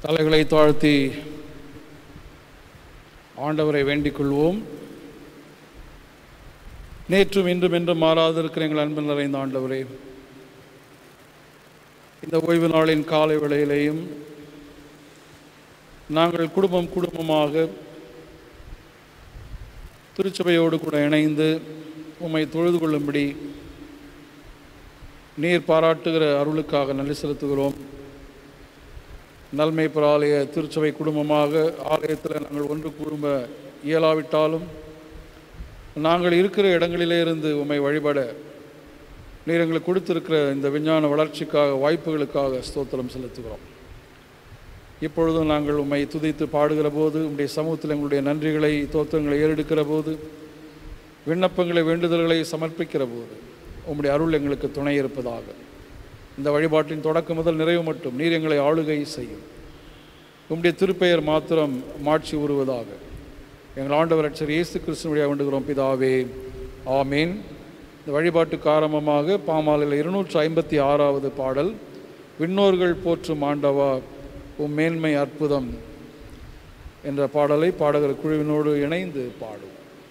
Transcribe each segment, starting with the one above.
தலைகளை தாழ்த்தி ஆண்டவரை வேண்டிக் கொள்வோம் நேற்றும் இன்றும் என்றும் மாறாதிருக்கிற எங்கள் அன்பில் நிறைந்த ஆண்டவரே இந்த ஓய்வு நாளின் காலை வேளையிலேயும் நாங்கள் குடும்பம் குடும்பமாக திருச்சபையோடு கூட இணைந்து உம்மை தொழுது கொள்ளும்படி நீர் பாராட்டுகிற அருளுக்காக நன்றி செலுத்துகிறோம் நல்மைப்புற ஆலய திருச்சபை குடும்பமாக ஆலயத்தில் நாங்கள் ஒன்று கூடும்ப இயலாவிட்டாலும் நாங்கள் இருக்கிற இடங்களிலே இருந்து உம்மை வழிபட நீர் எங்களுக்கு கொடுத்திருக்கிற இந்த விஞ்ஞான வளர்ச்சிக்காக வாய்ப்புகளுக்காக ஸ்தோத்திரம் செலுத்துகிறோம் இப்பொழுதும் நாங்கள் உம்மை துதித்து பாடுகிற போது உம்முடைய சமூகத்தில் எங்களுடைய நன்றிகளை தோத்திரங்களை ஏறெடுக்கிற போது விண்ணப்பங்களை வேண்டுதல்களை சமர்ப்பிக்கிற போது உம்முடைய அருள் எங்களுக்கு துணை இருப்பதாக இந்த வழிபாட்டின் தொடக்கம் முதல் நிறைவு மட்டும் நீர் எங்களை ஆளுகை செய்யும் உம்முடைய திருப்பெயர் மாத்திரம் மாட்சி உருவதாக எங்கள் ஆண்டவர் அச்சர் இயேசு கிறிஸ்து வழியாக வேண்டுகிறோம் பிதாவே ஆமீன் இந்த வழிபாட்டுக்கு ஆரம்பமாக பாமாலையில் இருநூற்று ஐம்பத்தி ஆறாவது பாடல் விண்ணோர்கள் போற்றும் ஆண்டவா உம் மேன்மை அற்புதம் என்ற பாடலை பாடகர் குழுவினோடு இணைந்து பாடும்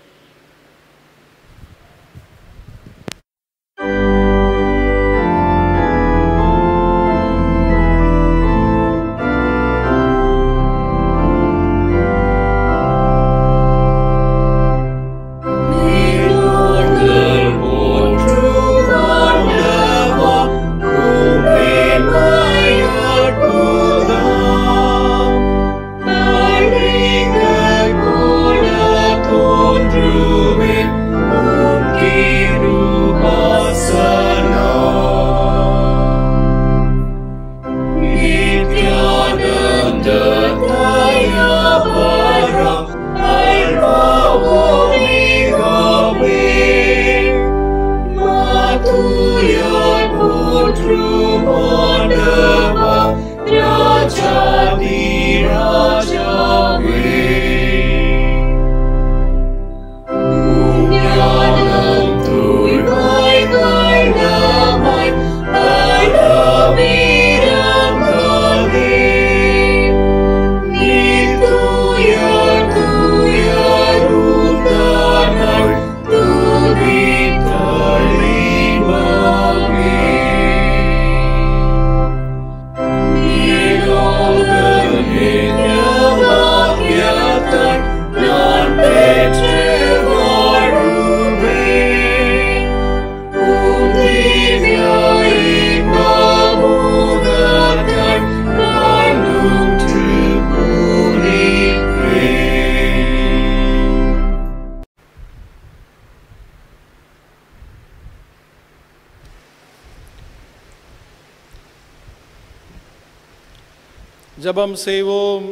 ஜபம் செய்வோம்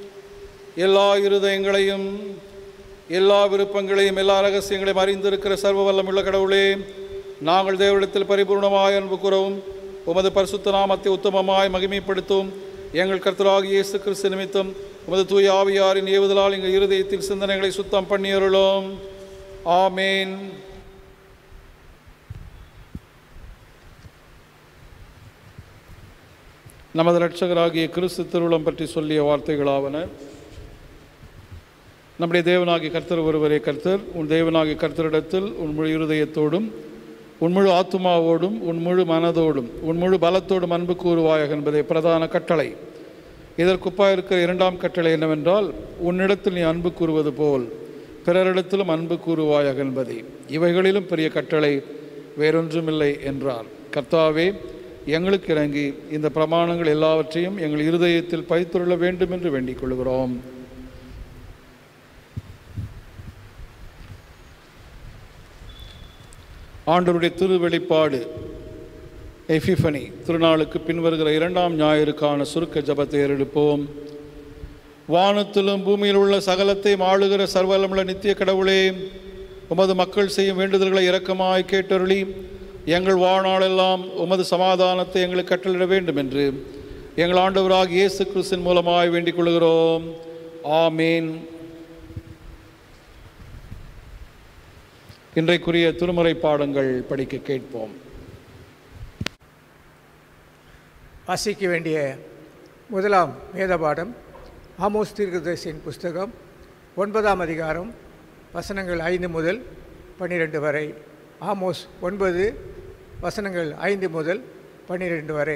எல்லா இருதயங்களையும் எல்லா விருப்பங்களையும் எல்லா ரகசியங்களையும் அறிந்திருக்கிற சர்வ வல்லமுள்ள கடவுளே நாங்கள் தேவனிடத்தில் பரிபூர்ணமாய் அன்பு கூறவும் உமது பரிசுத்த நாமத்தை உத்தமமாய் மகிமைப்படுத்தும் எங்கள் கர்த்தராகிய இயேசு கிறிஸ்து நிமித்தம் உமது தூய ஆவியாரின் ஏவுதலால் எங்கள் இருதயத்தில் சிந்தனைகளை சுத்தம் பண்ணியருளோம் ஆமேன் நமது இரட்சகராகிய கிறிஸ்து திருவுளம் பற்றி சொல்லிய வார்த்தைகளாவன நம்முடைய தேவனாகிய கர்த்தர் ஒருவரே கர்த்தர் உன் தேவனாகிய கர்த்தரிடத்தில் உன் முழு இருதயத்தோடும் உன் முழு ஆத்துமாவோடும் உன் முழு மனதோடும் உன் முழு பலத்தோடும் அன்பு கூறுவாயாக என்பதே பிரதான கட்டளை இதற்குப்பாக இருக்கிற இரண்டாம் கட்டளை என்னவென்றால் உன்னிடத்தில் நீ அன்பு கூறுவது போல் பிறரிடத்திலும் அன்பு கூறுவாயாக என்பதே இவைகளிலும் பெரிய கட்டளை வேறொன்றுமில்லை என்றார் கர்த்தாவே எங்களுக்கு இறங்கி இந்த பிரமாணங்கள் எல்லாவற்றையும் எங்கள் இருதயத்தில் பைத்துள்ள வேண்டும் என்று வேண்டிக் கொள்கிறோம் ஆண்டவருடைய திருவெளிப்பாடு எஃபிஃபனி திருநாளுக்கு பின்வருகிற இரண்டாம் ஞாயிறுக்கான சுருக்க ஜபத்தை ஏறெடுப்போம் வானத்திலும் பூமியில் உள்ள சகலத்தையும் ஆளுகிற சர்வலமுள்ள நித்திய கடவுளே உமது மக்கள் செய்யும் வேண்டுதல்களை இரக்கமாய் கேட்டருளி எங்கள் வாழ்நாளெல்லாம் உமது சமாதானத்தை எங்களுக்கு கட்டளிட வேண்டும் என்று எங்கள் ஆண்டவராக இயேசு கிறிஸ்தின் மூலமாய் வேண்டிக் கொள்கிறோம் ஆமீன் இன்றைக்குரிய திருமுறை பாடங்கள் படிக்க கேட்போம் வாசிக்க வேண்டிய முதலாம் வேத பாடம் ஆமோஸ் தீர்க்கதரிசியின் புஸ்தகம் ஒன்பதாம் அதிகாரம் வசனங்கள் ஐந்து முதல் பன்னிரெண்டு வரை ஆமோஸ் ஒன்பது வசனங்கள் ஐந்து முதல் பன்னிரெண்டு வரை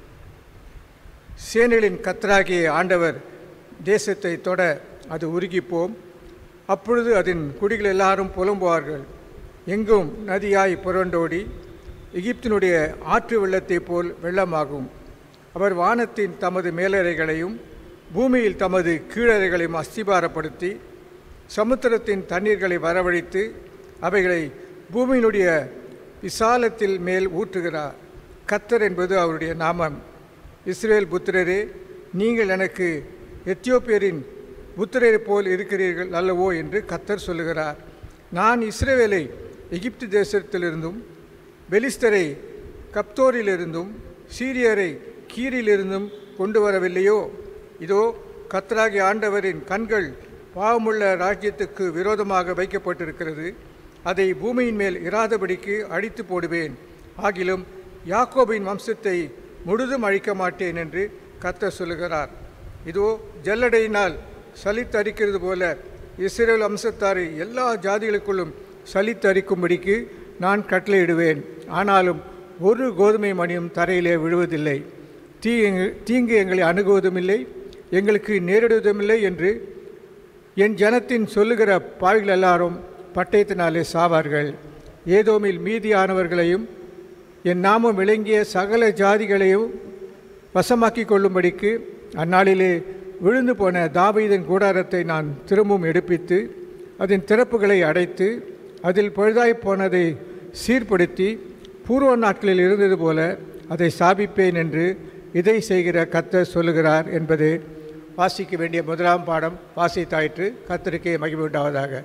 சேனைகளின் கத்தராகிய ஆண்டவர் தேசத்தை தொட அது உருகிப்போம் அப்பொழுது அதன் குடிகள் எல்லாரும் புலம்புவார்கள் எங்கும் நதியாய் புரண்டோடி எகிப்தினுடைய ஆற்று வெள்ளத்தைப் போல் வெள்ளமாகும் அவர் வானத்தின் தமது மேலறைகளையும் பூமியில் தமது கீழறைகளையும் அஸ்திபாரப்படுத்தி சமுத்திரத்தின் தண்ணீர்களை வரவழைத்து அவைகளை பூமியினுடைய விசாலத்தில் மேல் ஊற்றுகிறார் கத்தர் என்பது அவருடைய நாமம் இஸ்ரேல் புத்திரரே நீங்கள் எனக்கு எத்தியோப்பியரின் புத்திரரைப் போல் இருக்கிறீர்கள் அல்லவோ என்று கத்தர் சொல்லுகிறார் நான் இஸ்ரேவேலை எகிப்து தேசத்திலிருந்தும் பெலிஸ்தரை கப்தோரிலிருந்தும் சீரியரை கீரிலிருந்தும் கொண்டு வரவில்லையோ இதோ கத்தராகி ஆண்டவரின் கண்கள் பாவமுள்ள ராஜ்யத்துக்கு விரோதமாக வைக்கப்பட்டிருக்கிறது அதை பூமியின் மேல் இராதபடிக்கு அழித்து போடுவேன் ஆகிலும் யாக்கோபின் வம்சத்தை முழுதும் அழிக்க மாட்டேன் என்று கத்தர் சொல்லுகிறார் இதோ ஜல்லடையினால் சலித்தரிக்கிறது போல இஸ்ரேல் வம்சத்தாரை எல்லா ஜாதிகளுக்குள்ளும் சலித்தரிக்கும்படிக்கு நான் கட்டளையிடுவேன் ஆனாலும் ஒரு கோதுமை மணியும் தரையிலே விழுவதில்லை தீ எங்க தீங்கு எங்களை அணுகுவதும் இல்லை எங்களுக்கு நேரிடுவதுமில்லை என்று என் ஜனத்தின் சொல்லுகிற பாவிகள் எல்லாரும் பட்டயத்தினாலே சாவார்கள் ஏதோமில் மீதியானவர்களையும் என் நாமம் விளங்கிய சகல ஜாதிகளையும் வசமாக்கி கொள்ளும்படிக்கு அந்நாளிலே விழுந்து போன தாவீதன் கூடாரத்தை நான் திரும்பவும் எடுப்பித்து அதன் திறப்புகளை அடைத்து அதில் பழுதாய் போனதை சீர்படுத்தி பூர்வ நாட்களில் இருந்தது போல அதை சாபிப்பேன் என்று இதை செய்கிற கத்தர் சொல்லுகிறார் என்பது வாசிக்க வேண்டிய முதலாம் பாடம் வாசித்தாயிற்று கத்தருக்கே மகிமை உண்டாவதாக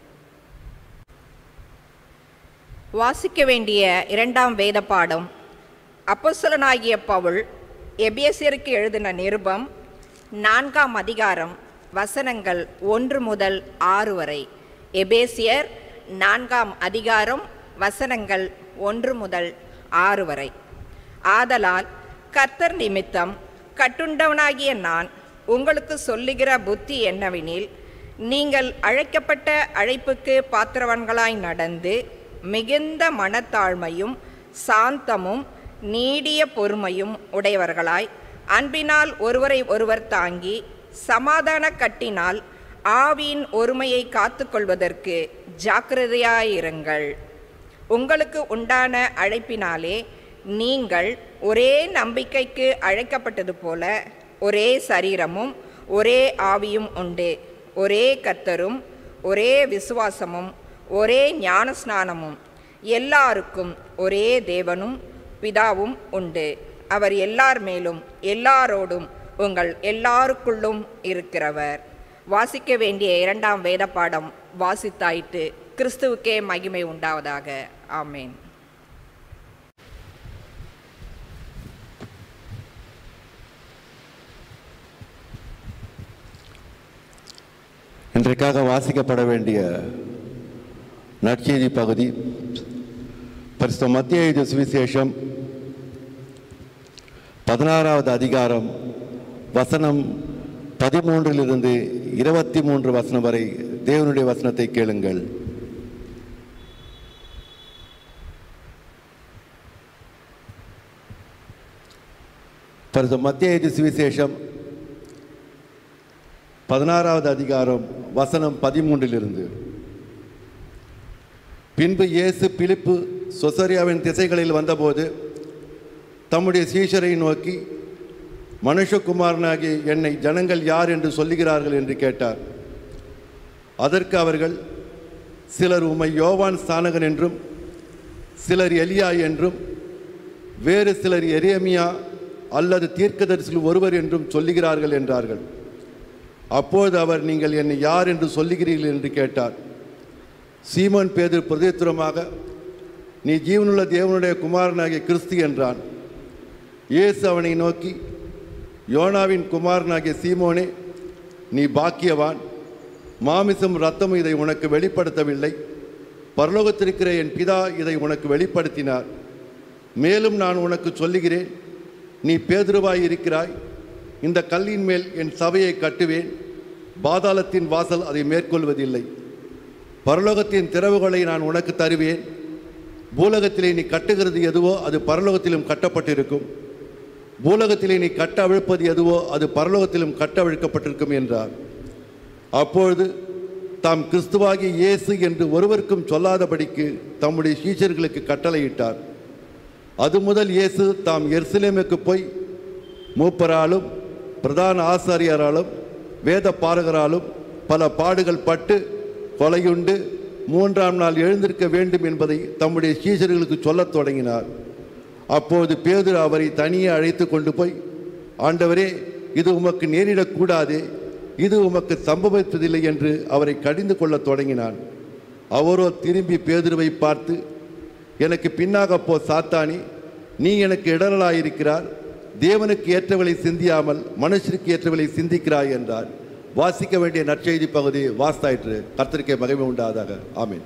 வாசிக்க வேண்டிய இரண்டாம் வேத பாடம் அப்போஸ்தலனாகிய பவுல் எபிஎஸ்யருக்கு எழுதின நிருபம் நான்காம் அதிகாரம் வசனங்கள் ஒன்று முதல் ஆறு வரை எபேசியர் நான்காம் அதிகாரம் வசனங்கள் ஒன்று முதல் ஆறு வரை ஆதலால் கர்த்தர் நிமித்தம் கட்டுண்டவனாகிய நான் உங்களுக்கு சொல்லுகிற புத்தி என்னவெனில் நீங்கள் அழைக்கப்பட்ட அழைப்புக்கு பாத்திரவான்களாய் நடந்து மிகுந்த மனத்தாழ்மையும் சாந்தமும் நீடிய பொறுமையும் உடையவர்களாய் அன்பினால் ஒருவரை ஒருவர் தாங்கி சமாதான கட்டினால் ஆவியின் ஒருமையை காத்துக்கொள்வதற்கு ஜாக்கிரதையாயிருங்கள் உங்களுக்கு உண்டான அழைப்பினாலே நீங்கள் ஒரே நம்பிக்கைக்கு அழைக்கப்பட்டது போல ஒரே சரீரமும் ஒரே ஆவியும் உண்டு ஒரே கர்த்தரும் ஒரே விசுவாசமும் ஒரே ஞானஸ்நானமும் எல்லாருக்கும் ஒரே தேவனும் பிதாவும் உண்டு அவர் எல்லார் மேலும் எல்லாரோடும் உங்கள் எல்லாருக்குள்ளும் இருக்கிறவர் வாசிக்க வேண்டிய இரண்டாம் வேத பாடம் வாசித்தாயிட்டு கிறிஸ்துவுக்கே மகிமை உண்டாவதாக ஆமேன் இன்றைக்காக வாசிக்கப்பட வேண்டிய நற்செய்தி பகுதி பரிசுத்த மத்திய எழுதிய சுவிசேஷம் பதினாறாவது அதிகாரம் வசனம் பதிமூன்றிலிருந்து இருபத்தி மூன்று வசனம் வரை தேவனுடைய வசனத்தை கேளுங்கள் பரிசுத்த மத்திய எழுதிய சுவிசேஷம் பதினாறாவது அதிகாரம் வசனம் பதிமூன்றிலிருந்து பின்பு இயேசு பிலிப்பு சொசரியாவின் திசைகளில் வந்தபோது தம்முடைய சீஷரை நோக்கி மனுஷகுமாரனாகி என்னை ஜனங்கள் யார் என்று சொல்லுகிறார்கள் என்று கேட்டார் அதற்கு அவர்கள் சிலர் உம்மை யோவான் ஸ்தானகன் என்றும் சிலர் எலியா என்றும் வேறு சிலர் எரேமியா அல்லது தீர்க்கதரிசியில் ஒருவர் என்றும் சொல்லுகிறார்கள் என்றார்கள் அப்போது அவர் நீங்கள் என்னை யார் என்று சொல்லுகிறீர்கள் என்று கேட்டார் சீமோன் பேதர் பிரதித்துரமாக நீ ஜீவனுள்ள தேவனுடைய குமாரனாகிய கிறிஸ்து என்றான் இயேசு அவனை நோக்கி யோனாவின் குமாரனாகிய சீமோனே நீ பாக்கியவான் மாமிசம் ரத்தமும் இதை உனக்கு வெளிப்படுத்தவில்லை பரலோகத்திருக்கிற என் பிதா இதை உனக்கு வெளிப்படுத்தினார் மேலும் நான் உனக்கு சொல்லுகிறேன் நீ பேதுருவாய் இருக்கிறாய் இந்த கல்லின் மேல் என் சபையை கட்டுவேன் பாதாளத்தின் வாசல் அதை மேற்கொள்வதில்லை பரலோகத்தின் திறவுகளை நான் உனக்கு தருவேன் பூலகத்திலே நீ கட்டுகிறது எதுவோ அது பரலோகத்திலும் கட்டப்பட்டிருக்கும் பூலகத்திலே நீ கட்ட அவிழ்ப்பது எதுவோ அது பரலோகத்திலும் கட்ட அவிழ்க்கப்பட்டிருக்கும் என்றார் அப்பொழுது தாம் கிறிஸ்துவாகிய இயேசு என்று ஒருவருக்கும் சொல்லாதபடிக்கு தம்முடைய சீஷர்களுக்கு கட்டளையிட்டார் அது முதல் இயேசு தாம் எருசலேமுக்கு போய் மூப்பராலும் பிரதான ஆசாரியராலும் வேத பாரகராலும் பல பாடுகள் பட்டு கொலையுண்டு மூன்றாம் நாள் எழுந்திருக்க வேண்டும் என்பதை தம்முடைய சீஷர்களுக்கு சொல்லத் தொடங்கினார் அப்போது பேதுரு அவரை தனியே அழைத்து கொண்டு போய் ஆண்டவரே இது உமக்கு நேரிடக்கூடாதே இது உமக்கு சம்பவித்ததில்லை என்று அவரை கடிந்து கொள்ளத் தொடங்கினான் அவரோ திரும்பி பேதுருவை பார்த்து எனக்கு பின்னாக போ சாத்தானி நீ எனக்கு இடரலாயிருக்கிறார் தேவனுக்கு ஏற்றவளை சிந்தியாமல் மனுஷருக்கு ஏற்றவளை சிந்திக்கிறாய் என்றார் வாசிக்க வேண்டிய நற்செய்தி பகுதி வாஸ்தாயிற்று கர்த்தருக்கே மகிமை உண்டாதாக ஆமென்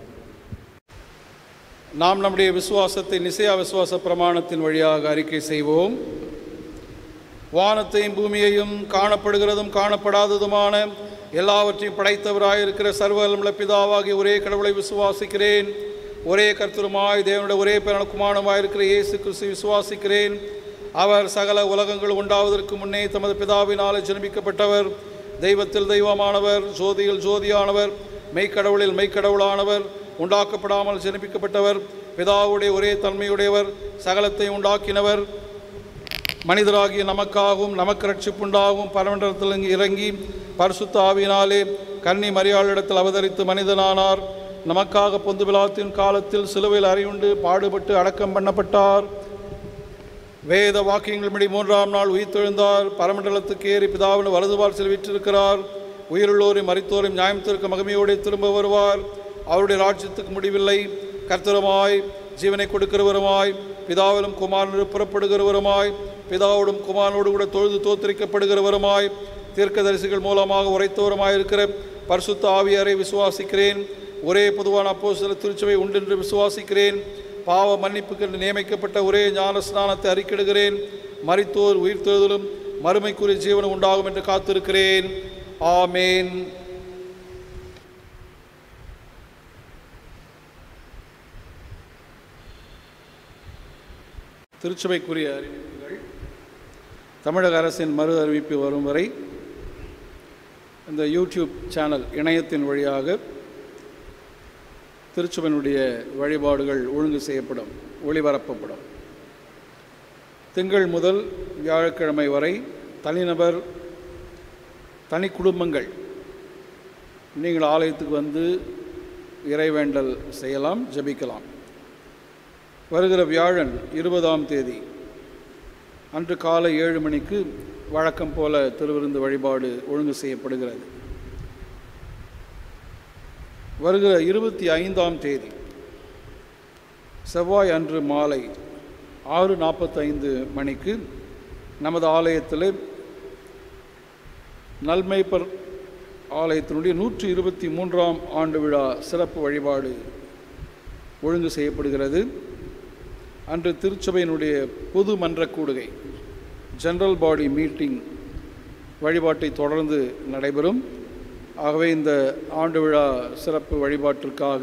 நாம் நம்முடைய விசுவாசத்தை நிசையா விசுவாச பிரமாணத்தின் வழியாக அறிக்கை செய்வோம் வானத்தையும் பூமியையும் காணப்படுகிறதும் காணப்படாததுமான எல்லாவற்றையும் படைத்தவராயிருக்கிற சர்வலமுள்ள பிதாவாகிய ஒரே கடவுளை விசுவாசிக்கிறேன் ஒரே கர்த்தருமாய் தேவனுடைய ஒரே பிறனுக்குமானமாயிருக்கிற இயேசு கிறிஸ்து விசுவாசிக்கிறேன் அவர் சகல உலகங்கள் உண்டாவதற்கு முன்னே தமது பிதாவினால் ஜென்மிக்கப்பட்டவர் தெய்வத்தில் தெய்வமானவர் ஜோதியில் ஜோதியானவர் மெய்க்கடவுளில் மெய்க்கடவுளானவர் உண்டாக்கப்படாமல் ஜெனிப்பிக்கப்பட்டவர் பிதாவுடைய ஒரே தன்மையுடையவர் சகலத்தை உண்டாக்கினவர் மனிதராகிய நமக்காகவும் நமக்கு ரட்சிப்புண்டாகவும் பரமண்டலத்தில் இங்கு இறங்கி பரிசுத்த ஆவியினாலே கன்னி மரியாளிடத்தில் அவதரித்து மனிதனானார் நமக்காக பொந்து விழாத்தின் காலத்தில் சிலுவையில் அறியுண்டு பாடுபட்டு அடக்கம் பண்ணப்பட்டார் வேத வாக்கியங்களின்படி மூன்றாம் நாள் உயிர்த்தெழுந்தார் பரமண்டலத்துக்கு ஏறி பிதாவின் வலதுபால் செல்விற்றிருக்கிறார் உயிருள்ளோரையும் மறித்தோரையும் நியாயத்திற்கு மகிமையோடு திரும்ப வருவார் அவருடைய ராஜ்யத்துக்கு முடிவில்லை கர்த்தருமாய் ஜீவனை கொடுக்கிறவருமாய் பிதாவிலும் குமாரனும் புறப்படுகிறவருமாய் பிதாவோடும் குமாரனோடு கூட தொழுது தோத்தரிக்கப்படுகிறவருமாய் தீர்க்கதரிசிகள் மூலமாக உரைத்தவருமாய் இருக்கிற பரிசுத்த ஆவியாரை விசுவாசிக்கிறேன் ஒரே பொதுவான அப்போ சில திருச்சபை உண்டென்று விசுவாசிக்கிறேன் பாவ மன்னிப்புக்கு என்று நியமிக்கப்பட்ட ஒரே ஞான ஸ்நானத்தை அறிக்கிடுகிறேன் மரித்தோர் உயிர்த்தெழுதலும் மறுமைக்குரிய ஜீவனம் உண்டாகும் என்று காத்திருக்கிறேன் ஆமேன் திருச்சபைக்குரிய அறிவிப்புகள் தமிழக அரசின் மறு அறிவிப்பு வரும் வரை இந்த யூடியூப் சேனல் இணையத்தின் வழியாக திருச்சபையினுடைய வழிபாடுகள் ஒழுங்கு செய்யப்படும் ஒளிபரப்பப்படும் திங்கள் முதல் வியாழக்கிழமை வரை தனிநபர் தனி குடும்பங்கள் நீங்கள் ஆலயத்துக்கு வந்து இறைவேண்டல் செய்யலாம் ஜெபிக்கலாம் வருகிற வியாழன் இருபதாம் தேதி அன்று காலை ஏழு மணிக்கு வழக்கம் போல திருவிருந்து வழிபாடு ஒழுங்கு செய்யப்படுகிறது வருகிற இருபத்தி ஐந்தாம் தேதி செவ்வாய் அன்று மாலை ஆறு நாற்பத்தைந்து மணிக்கு நமது ஆலயத்தில் நல்மைப்பர் ஆலயத்தினுடைய நூற்றி இருபத்தி மூன்றாம் ஆண்டு விழா சிறப்பு வழிபாடு ஒழுங்கு செய்யப்படுகிறது அன்று திருச்சபையினுடைய பொது மன்ற கூடுகை ஜெனரல் பாடி மீட்டிங் வழிபாட்டை தொடர்ந்து நடைபெறும் ஆகவே இந்த ஆண்டு விழா சிறப்பு வழிபாட்டிற்காக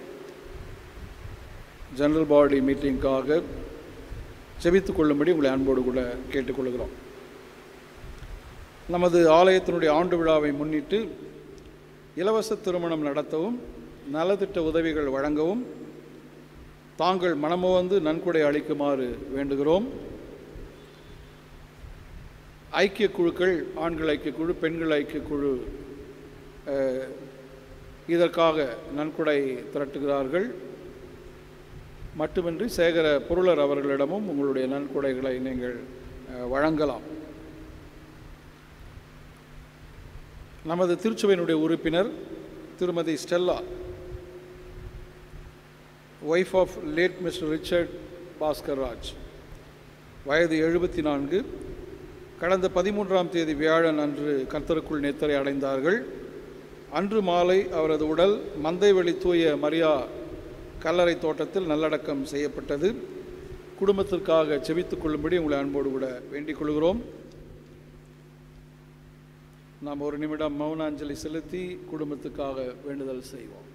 ஜெனரல் பாடி மீட்டிங்காக செபித்துக் கொள்ளும்படி உங்களை அன்போடு கூட கேட்டுக்கொள்கிறோம் நமது ஆலயத்தினுடைய ஆண்டு விழாவை முன்னிட்டு இலவச திருமணம் நடத்தவும் நலத்திட்ட உதவிகள் வழங்கவும் தாங்கள் மனமுவந்து நன்கொடை அளிக்குமாறு வேண்டுகிறோம் ஐக்கிய குழுக்கள் ஆண்கள் ஐக்கிய குழு பெண்கள் ஐக்கிய குழு அஹ், இதற்காக நன்கொடை திரட்டுகிறார்கள் மட்டுமின்றி சேகர பொருளர் அவர்களிடமும் உங்களுடைய நன்கொடைகளை நீங்கள் அஹ், வழங்கலாம் நமது திருச்சபையினுடைய உறுப்பினர் திருமதி Stella wife of late mister Richard Bhaskar Raj வயது எழுபத்தி நான்கு கடந்த பதிமூன்றாம் தேதி வியாழன் அன்று கர்த்தருக்குள் நேத்தரை அடைந்தார்கள் அன்று மாலை அவரது உடல் மந்தைவெளி தூய மரியா கல்லறை தோட்டத்தில் நல்லடக்கம் செய்யப்பட்டது குடும்பத்திற்காக செபித்துக் கொள்ளும்படி உங்களை அன்போடு கூட வேண்டிக் கொள்கிறோம் நாம் ஒரு நிமிடம் மௌன அஞ்சலி செலுத்தி குடும்பத்துக்காக வேண்டுதல் செய்வோம்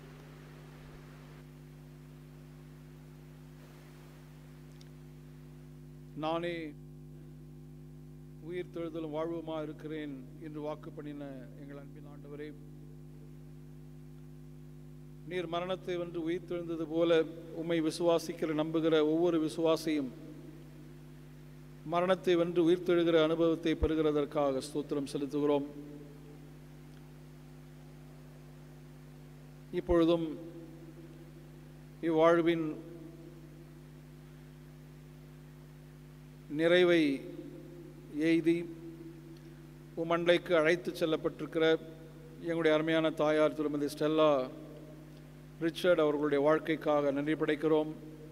நானே உயிர் தெழுதலும் வாழ்வுமா இருக்கிறேன் என்று வாக்கு பண்ணின எங்கள் அன்பின் ஆண்டவரே நீர் மரணத்தை வென்று உயிர் தெழுந்தது போல உம்மை விசுவாசிக்கிற நம்புகிற ஒவ்வொரு விசுவாசியும் மரணத்தை வென்று உயிர் தெழுகிற அனுபவத்தை பெறுகிறதற்காக ஸ்தோத்திரம் செலுத்துகிறோம் இப்பொழுதும் இவ்வாழ்வின் நிறைவை எய்தி உமண்டைக்கு அழைத்து செல்லப்பட்டிருக்கிற எங்களுடைய அருமையான தாயார் திருமதி ஸ்டெல்லா ரிச்சர்ட் அவர்களுடைய வாழ்க்கைக்காக நன்றி படைக்கிறோம்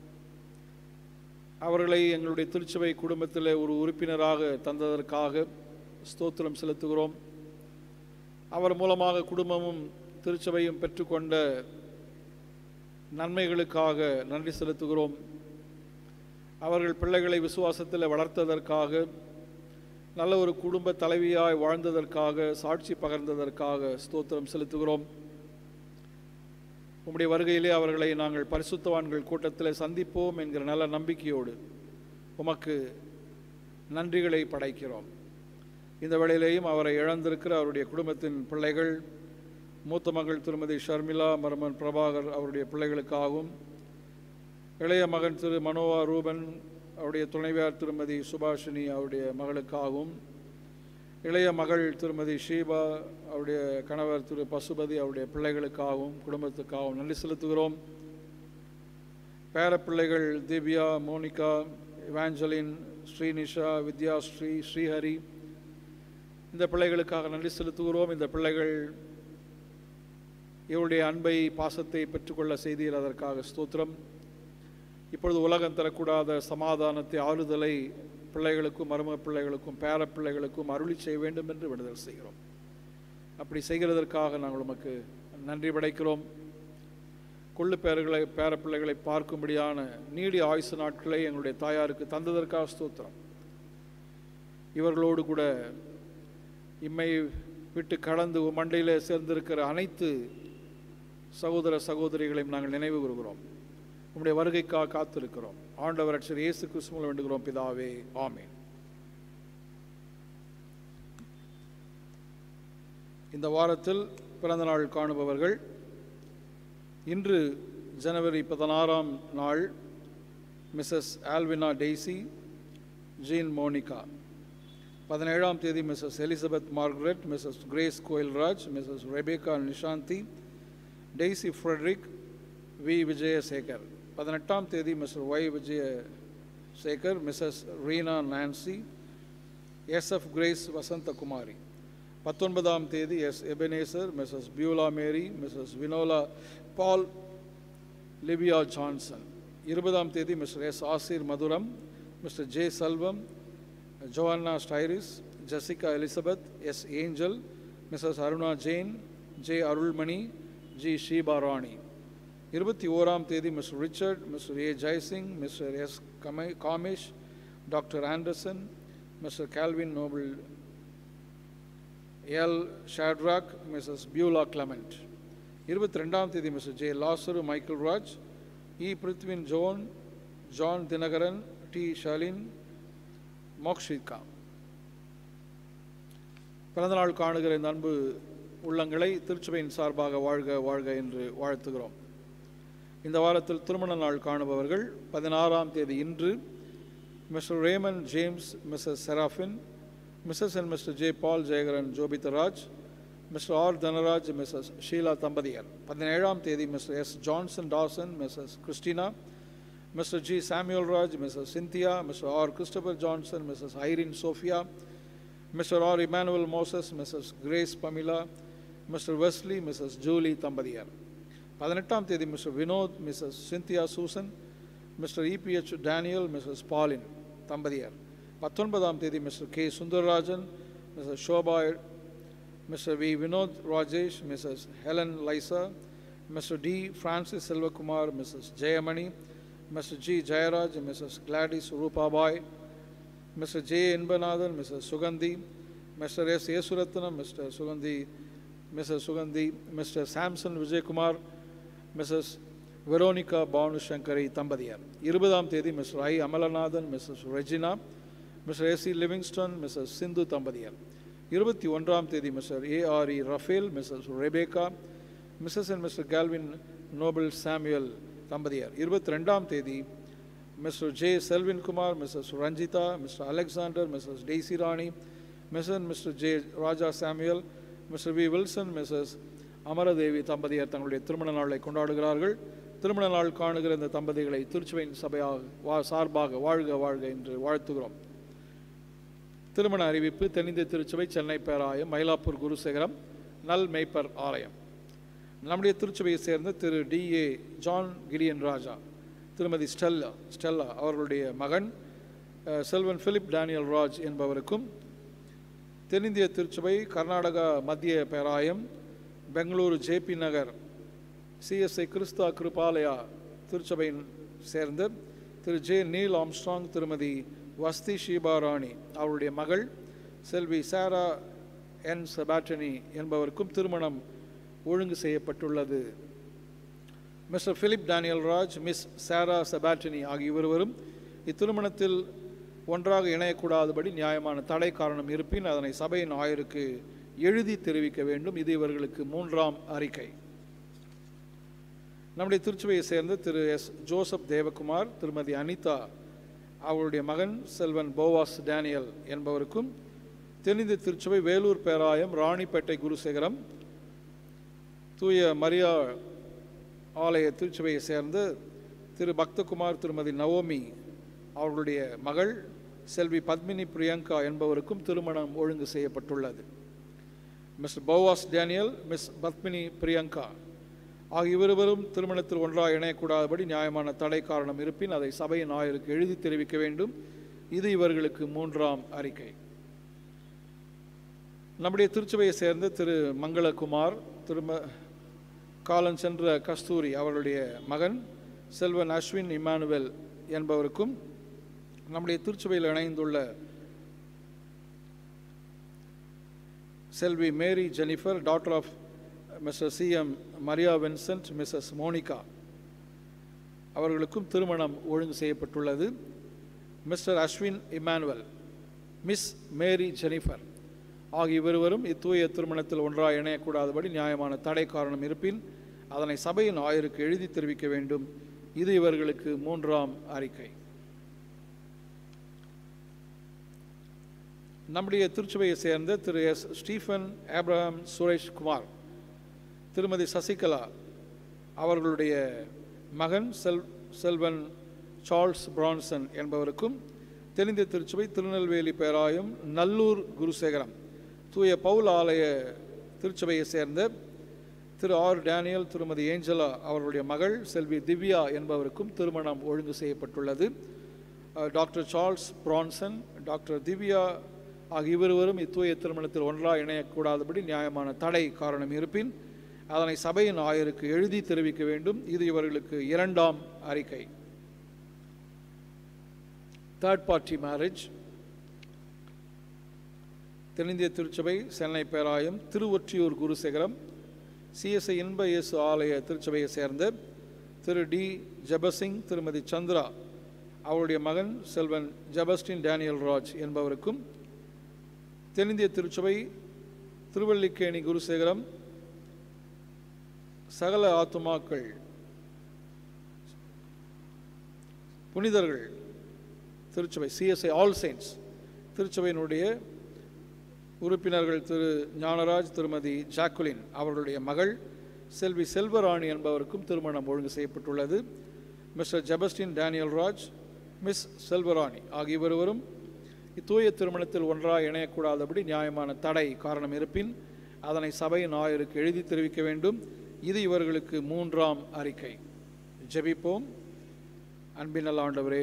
அவர்களை எங்களுடைய திருச்சபை குடும்பத்தில் ஒரு உறுப்பினராக தந்ததற்காக ஸ்தோத்திரம் செலுத்துகிறோம் அவர் மூலமாக குடும்பமும் திருச்சபையும் பெற்றுக்கொண்ட நன்மைகளுக்காக நன்றி செலுத்துகிறோம் அவர்கள் பிள்ளைகளை விசுவாசத்தில் வளர்த்ததற்காக நல்ல ஒரு குடும்ப தலைவியாய் வாழ்ந்ததற்காக சாட்சி பகர்ந்ததற்காக ஸ்தோத்திரம் செலுத்துகிறோம் உம்முடைய வருகையிலே அவர்களை நாங்கள் பரிசுத்தவான்கள் கூட்டத்தில் சந்திப்போம் என்கிற நல்ல நம்பிக்கையோடு உமக்கு நன்றிகளை படைக்கிறோம் இந்த வேளையிலேயும் அவரை இழந்திருக்கிற அவருடைய குடும்பத்தின் பிள்ளைகள் மூத்த மகள் திருமதி ஷர்மிளா மருமன் பிரபாகர் அவருடைய பிள்ளைகளுக்காகவும் இளைய மகன் திரு மனோவா ரூபன் அவருடைய துணைவியார் திருமதி சுபாஷினி அவருடைய மகளுக்காகவும் இளைய மகள் திருமதி ஷீபா அவருடைய கணவர் திரு பசுபதி அவருடைய பிள்ளைகளுக்காகவும் குடும்பத்துக்காகவும் நன்றி செலுத்துகிறோம் பேரப்பிள்ளைகள் திவ்யா மோனிகா இவாஞ்சலின் ஸ்ரீனிஷா வித்யாஸ்ரீ ஸ்ரீஹரி இந்த பிள்ளைகளுக்காக நன்றி செலுத்துகிறோம் இந்த பிள்ளைகள் இவருடைய அன்பை பாசத்தை பெற்றுக்கொள்ள செய்தீர் அதற்காக ஸ்தோத்திரம் இப்பொழுது உலகம் தரக்கூடாத சமாதானத்தை ஆறுதலை பிள்ளைகளுக்கும் மருமக பிள்ளைகளுக்கும் பேர பிள்ளைகளுக்கும் அருளி செய்ய வேண்டும் என்று விடுதல் செய்கிறோம் அப்படி செய்கிறதற்காக நாங்கள் உமக்கு நன்றி படைக்கிறோம் கொள்ளு பேர்களை பேர பிள்ளைகளை பார்க்கும்படியான நீடிய ஆயுசு நாட்களை எங்களுடைய தாயாருக்கு தந்ததற்காக ஸ்தோத்திரம் இவர்களோடு கூட இம்மை விட்டு கடந்து மண்டையில் சேர்ந்திருக்கிற அனைத்து சகோதர சகோதரிகளையும் நாங்கள் நினைவு கூறுகிறோம் உம்முடைய வருகைக்காக காத்திருக்கிறோம் ஆண்டவர் அச்சர் இயேசு கிறிஸ்துவில் வேண்டுகிறோம் பிதாவே ஆமேன் இந்த வாரத்தில் பிறந்த நாள் காணுபவர்கள் இன்று ஜனவரி பதினாறாம் நாள் Mrs Alvina Daisy Jean Monica பதினேழாம் தேதி Mrs Elizabeth Margaret Mrs Grace Koilraj Mrs Rebecca Nishanthi Daisy Frederick V Vijayasekar பதினெட்டாம் தேதி Mr Y Vijayasekar Mrs Reena Nancy S F Grace Vasanthakumari பத்தொன்பதாம் தேதி S Ebenezer Mrs Beulah Mary Mrs Vinola Paul Libya Johnson இருபதாம் தேதி Mr S Asir Mathuram Mr J Selvam Joanna Styris Jessica Elizabeth S Angel Mrs Aruna Jane J Arulmani G Sheeba ராணி இருபத்தி ஓராம் தேதி Mr Richard Mr A Jaisingh Mr S கமை Kamesh doctor Anderson Mr Calvin Noble L Shadrach Mrs Beulah Clement இருபத்தி ரெண்டாம் தேதி Mr J Lazaru Michael Raj E Prithvin Joan John Dhinakaran T Shalin Mokshika பிறந்தநாள் காணுகிற இந்த அன்பு உள்ளங்களை திருச்சபையின் சார்பாக வாழ்க வாழ்க என்று வாழ்த்துகிறோம் இந்த வாரத்தில் திருமண நாள் காணுபவர்கள் பதினாறாம் தேதி இன்று Mr Ramon James Mrs Seraphine Mrs and Mr J Paul Jeyakaran Jobitharaj Mr R Dhanaraj Mrs Sheela தம்பதியர் பதினேழாம் தேதி Mr S Johnson Dawson Mrs Christina Mr G Samuel Raj Mrs Cynthia Mr R Christopher Johnson Mrs Irene Sophia Mr R Immanuel Moses Mrs Grace Pamela Mr Wesley Mrs Julie தம்பதியர் பதினெட்டாம் தேதி Mr Vinod Mrs Cynthia Susan Mr EPH Daniel Mrs Pauline தம்பதியர் பத்தொன்பதாம் தேதி mister K Sundararajan Mrs Shobha Mr V Vinod Rajesh Mrs Helen Liza Mr D Francis Selvakumar Mrs Jeyamani Mr G Jeyaraj Mrs Gladys Rubabai Mr J Inbanathan Mrs Suganthi Mr S Yesurathnam Mr Suganthi Mrs Suganthi Mr Samson Vijayakumar Mrs Veronica Banusankari தம்பதியர் இருபதாம் தேதி Mr I Amalanathan Mrs Regina Mr AC Livingston Mrs Sindhu தம்பதியர் இருபத்தி ஒன்றாம் தேதி Mr ARE Raphael Mrs Rebecca Mrs and Mr Calvin Noble Samuel தம்பதியர் இருபத்தி ரெண்டாம் தேதி Mr J Selvinkumar Mrs Ranjitha Mr Alexander Mrs Daisy Rani Mrs and Mr J Raja Samuel Mr V Wilson Mrs Amaradevi தம்பதியர் தங்களுடைய திருமண நாளை கொண்டாடுகிறார்கள் திருமண நாள் காணுகிற இந்த தம்பதிகளை திருச்சுவையின் சபையாக வா சார்பாக வாழ்க வாழ்க என்று வாழ்த்துகிறோம் திருமண அறிவிப்பு தென்னிந்திய திருச்சபை சென்னை பேராயம் மயிலாப்பூர் குருசேகரம் நல் மேய்ப்பர் ஆலயம் நம்முடைய திருச்சபையை சேர்ந்த Thiru T A John Gideon Raja Thirumathi Stella Stella அவர்களுடைய மகன் அஹ், செல்வன் பிலிப் டேனியல் ராஜ் என்பவருக்கும் தென்னிந்திய திருச்சபை கர்நாடகா மத்திய பேராயம் பெங்களூரு ஜேபி நகர் சிஎஸ்ஐ கிறிஸ்தா கிருபாலயா திருச்சபையின் சேர்ந்த திரு ஜே நீல் ஆம்ஸ்ட்ராங் திருமதி வஸ்தி ஷீபாராணி அவருடைய மகள் செல்வி சாரா என் செபாட்டனி என்பவருக்கும் திருமணம் ஒழுங்கு செய்யப்பட்டுள்ளது Mr Philip Daniel Raj Miss Sarah செபாட்டனி ஆகிய இருவரும் இத்திருமணத்தில் ஒன்றாக இணையக்கூடாதபடி நியாயமான தடை காரணம் இருப்பின் அதனை சபையின் ஆயருக்கு எழுதி தெரிவிக்க வேண்டும் இது இவர்களுக்கு மூன்றாம் அறிக்கை நம்முடைய திருச்சுவையை சேர்ந்த திரு எஸ் ஜோசப் தேவகுமார் திருமதி அனிதா அவருடைய மகன் செல்வன் போவாஸ் டேனியல் என்பவருக்கும் தென்னிந்திய திருச்சுவை வேலூர் பேராயம் ராணிப்பேட்டை குருசேகரம் தூய மரியா ஆலய திருச்சுவையை சேர்ந்த திரு பக்தகுமார் திருமதி நவோமி அவர்களுடைய மகள் செல்வி பத்மினி பிரியங்கா என்பவருக்கும் திருமணம் ஒழுங்கு செய்யப்பட்டுள்ளது Mr Boaz Daniel Miss Padmini Priyanka ஆகிய இருவரும் திருமணத்தில் ஒன்றாக இணையக்கூடாதபடி நியாயமான தடை காரணம் இருப்பின் அதை சபையின் ஆயருக்கு எழுதி தெரிவிக்க வேண்டும் இது இவர்களுக்கு மூன்றாம் அறிக்கை நம்முடைய திருச்சபையை சேர்ந்த திரு மங்களகுமார் திரும காலம் சென்ற கஸ்தூரி அவர்களுடைய மகன் செல்வன் அஸ்வின் இமானுவேல் என்பவருக்கும் நம்முடைய திருச்சபையில் இணைந்துள்ள Selvi Mary Jennifer daughter of Mr CM Maria Vincent Mrs Monica அவர்களுக்கும் திருமணம் ஒழுங்கு செய்யப்பட்டுள்ளது Mr Ashwin Immanuel Miss Mary Jennifer ஆகிய இருவரும் இத்தூய திருமணத்தில் ஒன்றாக இணையக்கூடாதபடி நியாயமான தடை காரணம் இருப்பின் அதனை சபையின் ஆயருக்கு எழுதி தெரிவிக்க வேண்டும் இது இவர்களுக்கு மூன்றாம் அறிக்கை நம்முடைய திருச்சபையை சேர்ந்த Thiru S Stephen Abraham Suresh Kumar Thirumathi Sasikala அவர்களுடைய மகன் செல் செல்வன் சார்ல்ஸ் பிரான்சன் என்பவருக்கும் தென்னிந்திய திருச்சபை திருநெல்வேலி பேராயம் நல்லூர் குருசேகரம் தூய பவுல் ஆலய திருச்சபையை சேர்ந்த Thiru R Daniel Thirumathi Angela அவர்களுடைய மகள் செல்வி திவ்யா என்பவருக்கும் திருமணம் ஒழுங்கு செய்யப்பட்டுள்ளது அஹ், doctor Charles Branson doctor Divya ஆகிய இருவரும் இத்தூய திருமணத்தில் ஒன்றாக இணையக்கூடாதபடி நியாயமான தடை காரணம் இருப்பின் அதனை சபையின் ஆயருக்கு எழுதி தெரிவிக்க வேண்டும் இது இவர்களுக்கு இரண்டாம் அறிக்கை தேர்ட் பார்ட்டி மேரேஜ் தென்னிந்திய திருச்சபை சென்னை பேராயம் திருவொற்றியூர் குருசேகரம் சிஎஸ்ஐ இன்ப இயேசு ஆலய திருச்சபையை சேர்ந்த திரு டி ஜபசிங் திருமதி சந்திரா அவருடைய மகன் செல்வன் ஜபஸ்டின் டேனியல் ராஜ் என்பவருக்கும் தென்னிந்திய திருச்சபை திருவல்லிக்கேணி குருசேகரம் சகல ஆத்துமாக்கள் புனிதர்கள் திருச்சபை சிஎஸ்ஐ ஆல் செயின்ஸ் திருச்சபையினுடைய உறுப்பினர்கள் திரு ஞானராஜ் திருமதி ஜாக்குலின் அவர்களுடைய மகள் செல்வி செல்வராணி என்பவருக்கும் திருமணம் ஒழுங்கு செய்யப்பட்டுள்ளது Mr Jebastin Daniel Raj Miss Selvarani ஆகிய இருவரும் இத்தூய திருமணத்தில் ஒன்றாக இணையக்கூடாதபடி நியாயமான தடை காரணம் இருப்பின் அதனை சபையின் ஆயருக்கு எழுதி தெரிவிக்க வேண்டும் இது இவர்களுக்கு மூன்றாம் அறிக்கை ஜெபிப்போம் அன்பினல் ஆண்டவரே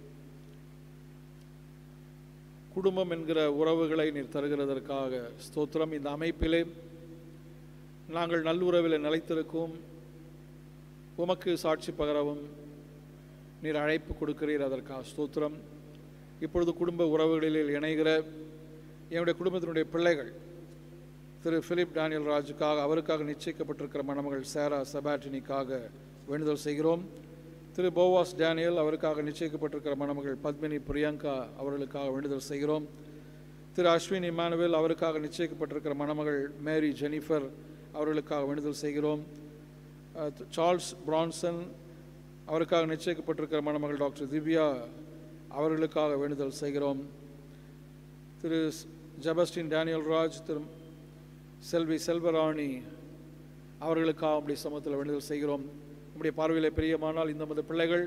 குடும்பம் என்கிற உறவுகளை நீர் தருகிறதற்காக ஸ்தோத்திரம் இந்த அமைப்பிலே நாங்கள் நல்லுறவில் நிலைத்திருக்கும் உமக்கு சாட்சி பகரவும் நீர் அழைப்பு கொடுக்கிறீர் அதற்காக ஸ்தோத்திரம் இப்பொழுது குடும்ப உறவுகளில் இணைகிற என்னுடைய குடும்பத்தினுடைய பிள்ளைகள் திரு பிலிப் டேனியல் ராஜுக்காக அவருக்காக நிச்சயிக்கப்பட்டிருக்கிற மணமகள் சேரா செபாட்டினிக்காக வேண்டுதல் செய்கிறோம் திரு போவாஸ் டேனியல் அவருக்காக நிச்சயிக்கப்பட்டிருக்கிற மணமகள் பத்மினி பிரியங்கா அவர்களுக்காக வேண்டுதல் செய்கிறோம் திரு அஸ்வின் இமானுவேல் அவருக்காக நிச்சயிக்கப்பட்டிருக்கிற மணமகள் மேரி ஜெனிஃபர் அவர்களுக்காக வேண்டுதல் செய்கிறோம் அஹ், தி- சார்ல்ஸ் பிரான்சன் அவருக்காக நிச்சயிக்கப்பட்டிருக்கிற மணமகள் டாக்டர் திவ்யா அவர்களுக்காக வேண்டுதல் செய்கிறோம் திரு ஸ்- ஜெபஸ்டின் டேனியல் ராஜ் திரு செல்வி செல்வராணி அவர்களுக்காக நம்முடைய சமூகத்தில் வேண்டுதல் செய்கிறோம் நம்முடைய பார்வையில் பிரியமானால் இந்த மத பிள்ளைகள்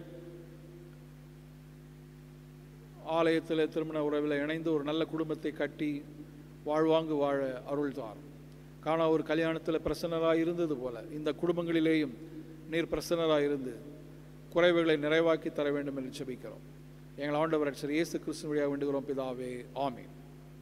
ஆலயத்தில் திருமண உறவில் இணைந்து ஒரு நல்ல குடும்பத்தை கட்டி வாழ்வாங்கு வாழ அருள்தார் காணா ஒரு கல்யாணத்தில் பிரசன்னராக இருந்தது போல இந்த குடும்பங்களிலேயும் நீர் பிரசன்னராக இருந்து குறைவுகளை நிறைவாக்கி தர வேண்டும் என்று ஜெபிக்கிறோம் எங்கள் ஆண்டவர் சரி இயேசு கிறிஸ்து வழியாக வேண்டுகிறோம் பிதாவே ஆமீன்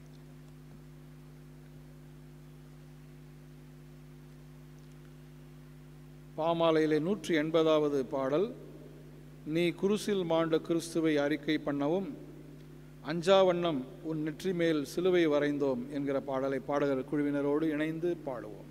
பாமாலையிலே நூற்றி எண்பதாவது பாடல் நீ குருசில் மாண்ட கிறிஸ்துவை அறிக்கை பண்ணவும் அஞ்சாவண்ணம் உன் நெற்றி மேல் சிலுவை வரைந்தோம் என்கிற பாடலை பாடகர் குழுவினரோடு இணைந்து பாடுவோம்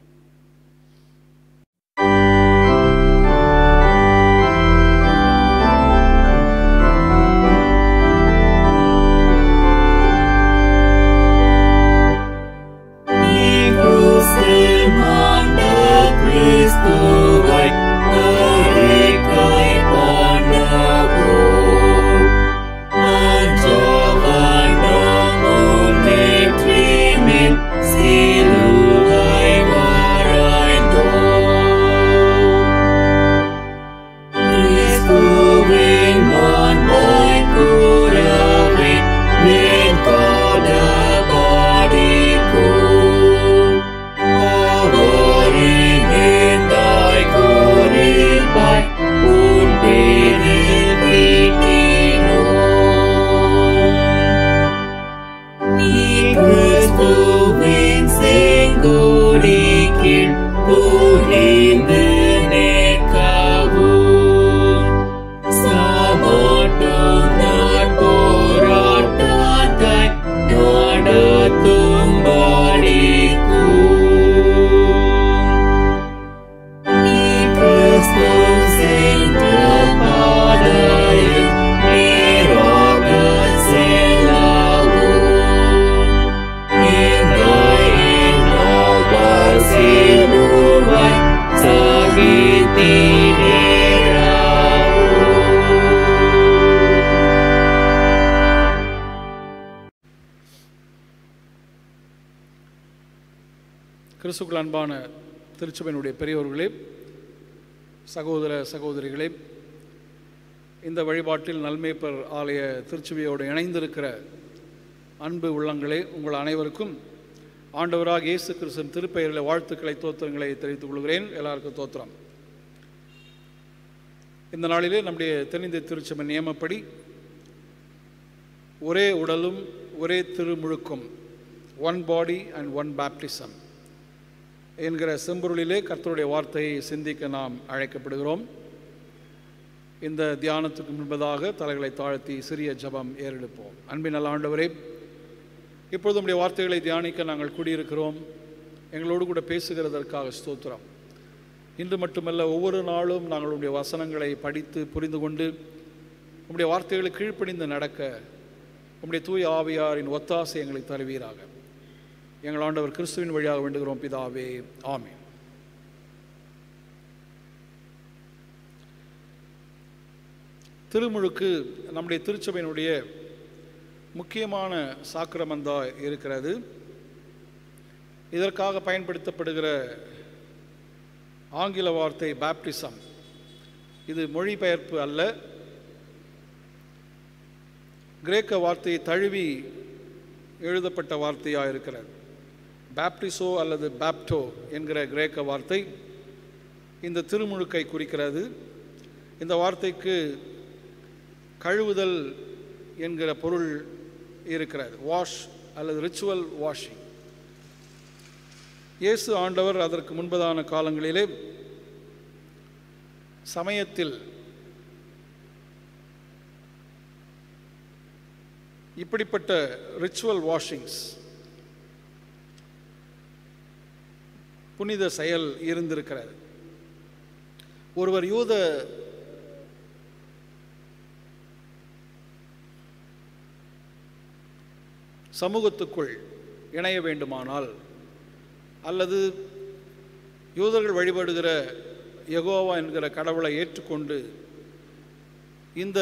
கிறிஸ்துக்குள் அன்பான திருச்சபையினுடைய பெரியவர்களே சகோதர சகோதரிகளே இந்த வழிபாட்டில் நல்மேப்பர் ஆலய திருச்சபையோடு இணைந்திருக்கிற அன்பு உள்ளங்களே உங்கள் அனைவருக்கும் ஆண்டவராக இயேசு கிறிஸ்தன் திருப்பெயரில் வாழ்த்துக்களை தோத்திரங்களை தெரிவித்துக் கொள்கிறேன் எல்லாருக்கும் தோத்திரம் இந்த நாளிலே நம்முடைய தென்னிந்திய திருச்சபை நியமப்படி ஒரே உடலும் ஒரே திருமுழுக்கும் one body and one baptism என்கிற செம்பொருளிலே கர்த்தருடைய வார்த்தையை சிந்திக்க நாம் அழைக்கப்படுகிறோம் இந்த தியானத்துக்கு முன்பதாக தலைகளை தாழ்த்தி சிறிய ஜெபம் ஏறெடுப்போம் அன்பின் நல்ல ஆண்டவரே இப்பொழுது நம்முடைய வார்த்தைகளை தியானிக்க நாங்கள் கூடியிருக்கிறோம் எங்களோடு கூட பேசுகிறதற்காக ஸ்தோத்திரம் இன்று மட்டுமல்ல ஒவ்வொரு நாளும் நாங்கள் உடைய வசனங்களை படித்து புரிந்து கொண்டு உம்முடைய வார்த்தைகளை கீழ்ப்படிந்து நடக்க உம்முடைய தூய ஆவியாரின் ஒத்தாசை எங்களை தருவீராக எங்கள் ஆண்டவர் கிறிஸ்துவின் வழியாக வேண்டுகிறோம் பிதாவே ஆமென் திருமுழுக்கு நம்முடைய திருச்சபையினுடைய முக்கியமான சாக்கிரமந்தா இருக்கிறது இதற்காக பயன்படுத்தப்படுகிற ஆங்கில வார்த்தை பேப்டிசம் இது மொழிபெயர்ப்பு அல்ல கிரேக்க வார்த்தையை தழுவி எழுதப்பட்ட வார்த்தையாக இருக்கிறது பேப்டிசோ அல்லது பேப்டோ என்கிற கிரேக்க வார்த்தை இந்த திருமுழுக்கை குறிக்கிறது இந்த வார்த்தைக்கு கழுவுதல் என்கிற பொருள் இருக்கிறது வாஷ் அல்லது ரிச்சுவல் வாஷிங் இயேசு ஆண்டவர் அதற்கு முன்பதான காலங்களிலே சமயத்தில் இப்படிப்பட்ட ரிச்சுவல் வாஷிங்ஸ் புனித செயல் இருந்திருக்கிறது ஒருவர் யூத சமூகத்துக்குள் இணைய வேண்டுமானால் அல்லது யூதர்கள் வழிபடுகிற யெகோவா என்கிற கடவுளை ஏற்றுக்கொண்டு இந்த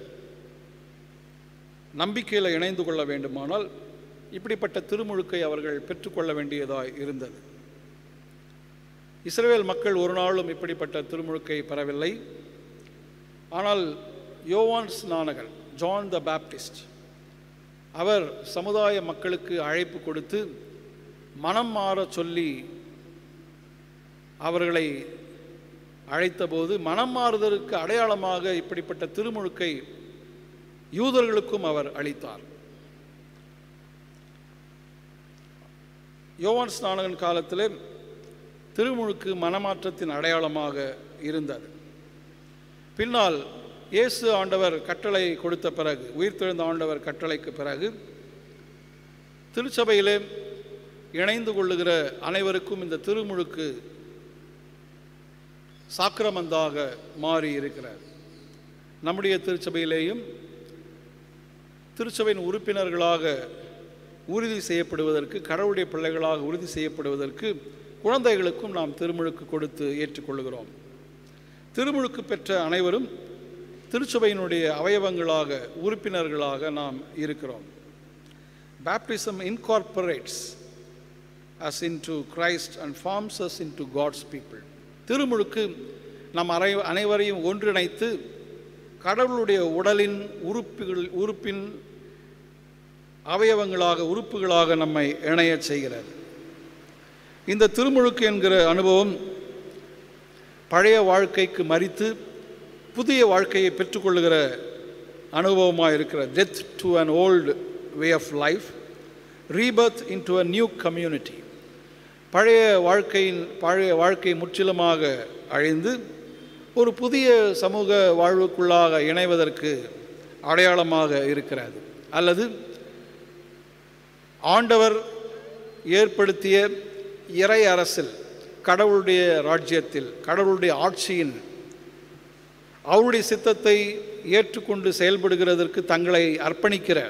நம்பிக்கையில் இணைந்து கொள்ள வேண்டுமானால் இப்படிப்பட்ட திருமுழுக்கை அவர்கள் பெற்றுக்கொள்ள வேண்டியதாய் இருந்தது இஸ்ரேல் மக்கள் ஒரு நாளும் இப்படிப்பட்ட திருமுழுக்கை பெறவில்லை ஆனால் யோவான் ஸ்நானகன் ஜான் த பேப்டிஸ்ட் அவர் சமுதாய மக்களுக்கு அழைப்பு கொடுத்து மனம் மாற சொல்லி அவர்களை அழைத்தபோது மனம் மாறுதலுக்கு அடையாளமாக இப்படிப்பட்ட திருமுழுக்கை யூதர்களுக்கும் அவர் அளித்தார் யோவான் ஸ்நானகன் காலத்தில் திருமுழுக்கு மனமாற்றத்தின் அடையாளமாக இருந்தது பின்னால் இயேசு ஆண்டவர் கட்டளை கொடுத்த பிறகு உயிர்த்தெழுந்த ஆண்டவர் கட்டளைக்கு பிறகு திருச்சபையிலே இணைந்து கொள்ளுகிற அனைவருக்கும் இந்த திருமுழுக்கு சாக்கிரமந்தாக மாறி இருக்கிறார் நம்முடைய திருச்சபையிலேயும் திருச்சபையின் உறுப்பினர்களாக உறுதி செய்யப்படுவதற்கு கடவுளுடைய பிள்ளைகளாக உறுதி செய்யப்படுவதற்கு குழந்தைகளுக்கும் நாம் திருமுழுக்கு கொடுத்து ஏற்றுக்கொள்கிறோம் திருமுழுக்கு பெற்ற அனைவரும் திருச்சபையினுடைய அவயவங்களாக உறுப்பினர்களாக நாம் இருக்கிறோம் baptism incorporates us into Christ and forms us into God's people திருமுழுக்கு நம் அரை அனைவரையும் ஒன்றிணைத்து கடவுளுடைய உடலின் உறுப்புகள் உறுப்பின் அவயவங்களாக உறுப்புகளாக நம்மை இணையச் செய்கிறது இந்த திருமுழுக்கு என்கிற அனுபவம் பழைய வாழ்க்கைக்கு மறித்து புதிய வாழ்க்கையை பெற்றுக்கொள்ளுகிற அனுபவமாக இருக்கிற death to an old way of life rebirth into a new community பழைய வாழ்க்கையின் பழைய வாழ்க்கை முற்றிலுமாக அழிந்து ஒரு புதிய சமூக வாழ்வுக்குள்ளாக இணைவதற்கு அடையாளமாக இருக்கிறது அல்லது ஆண்டவர் ஏற்படுத்திய இறை அரசில் கடவுளுடைய ராஜ்யத்தில் கடவுளுடைய ஆட்சியின் அவருடைய சித்தத்தை ஏற்றுக்கொண்டு செயல்படுகிறதற்கு தங்களை அர்ப்பணிக்கிற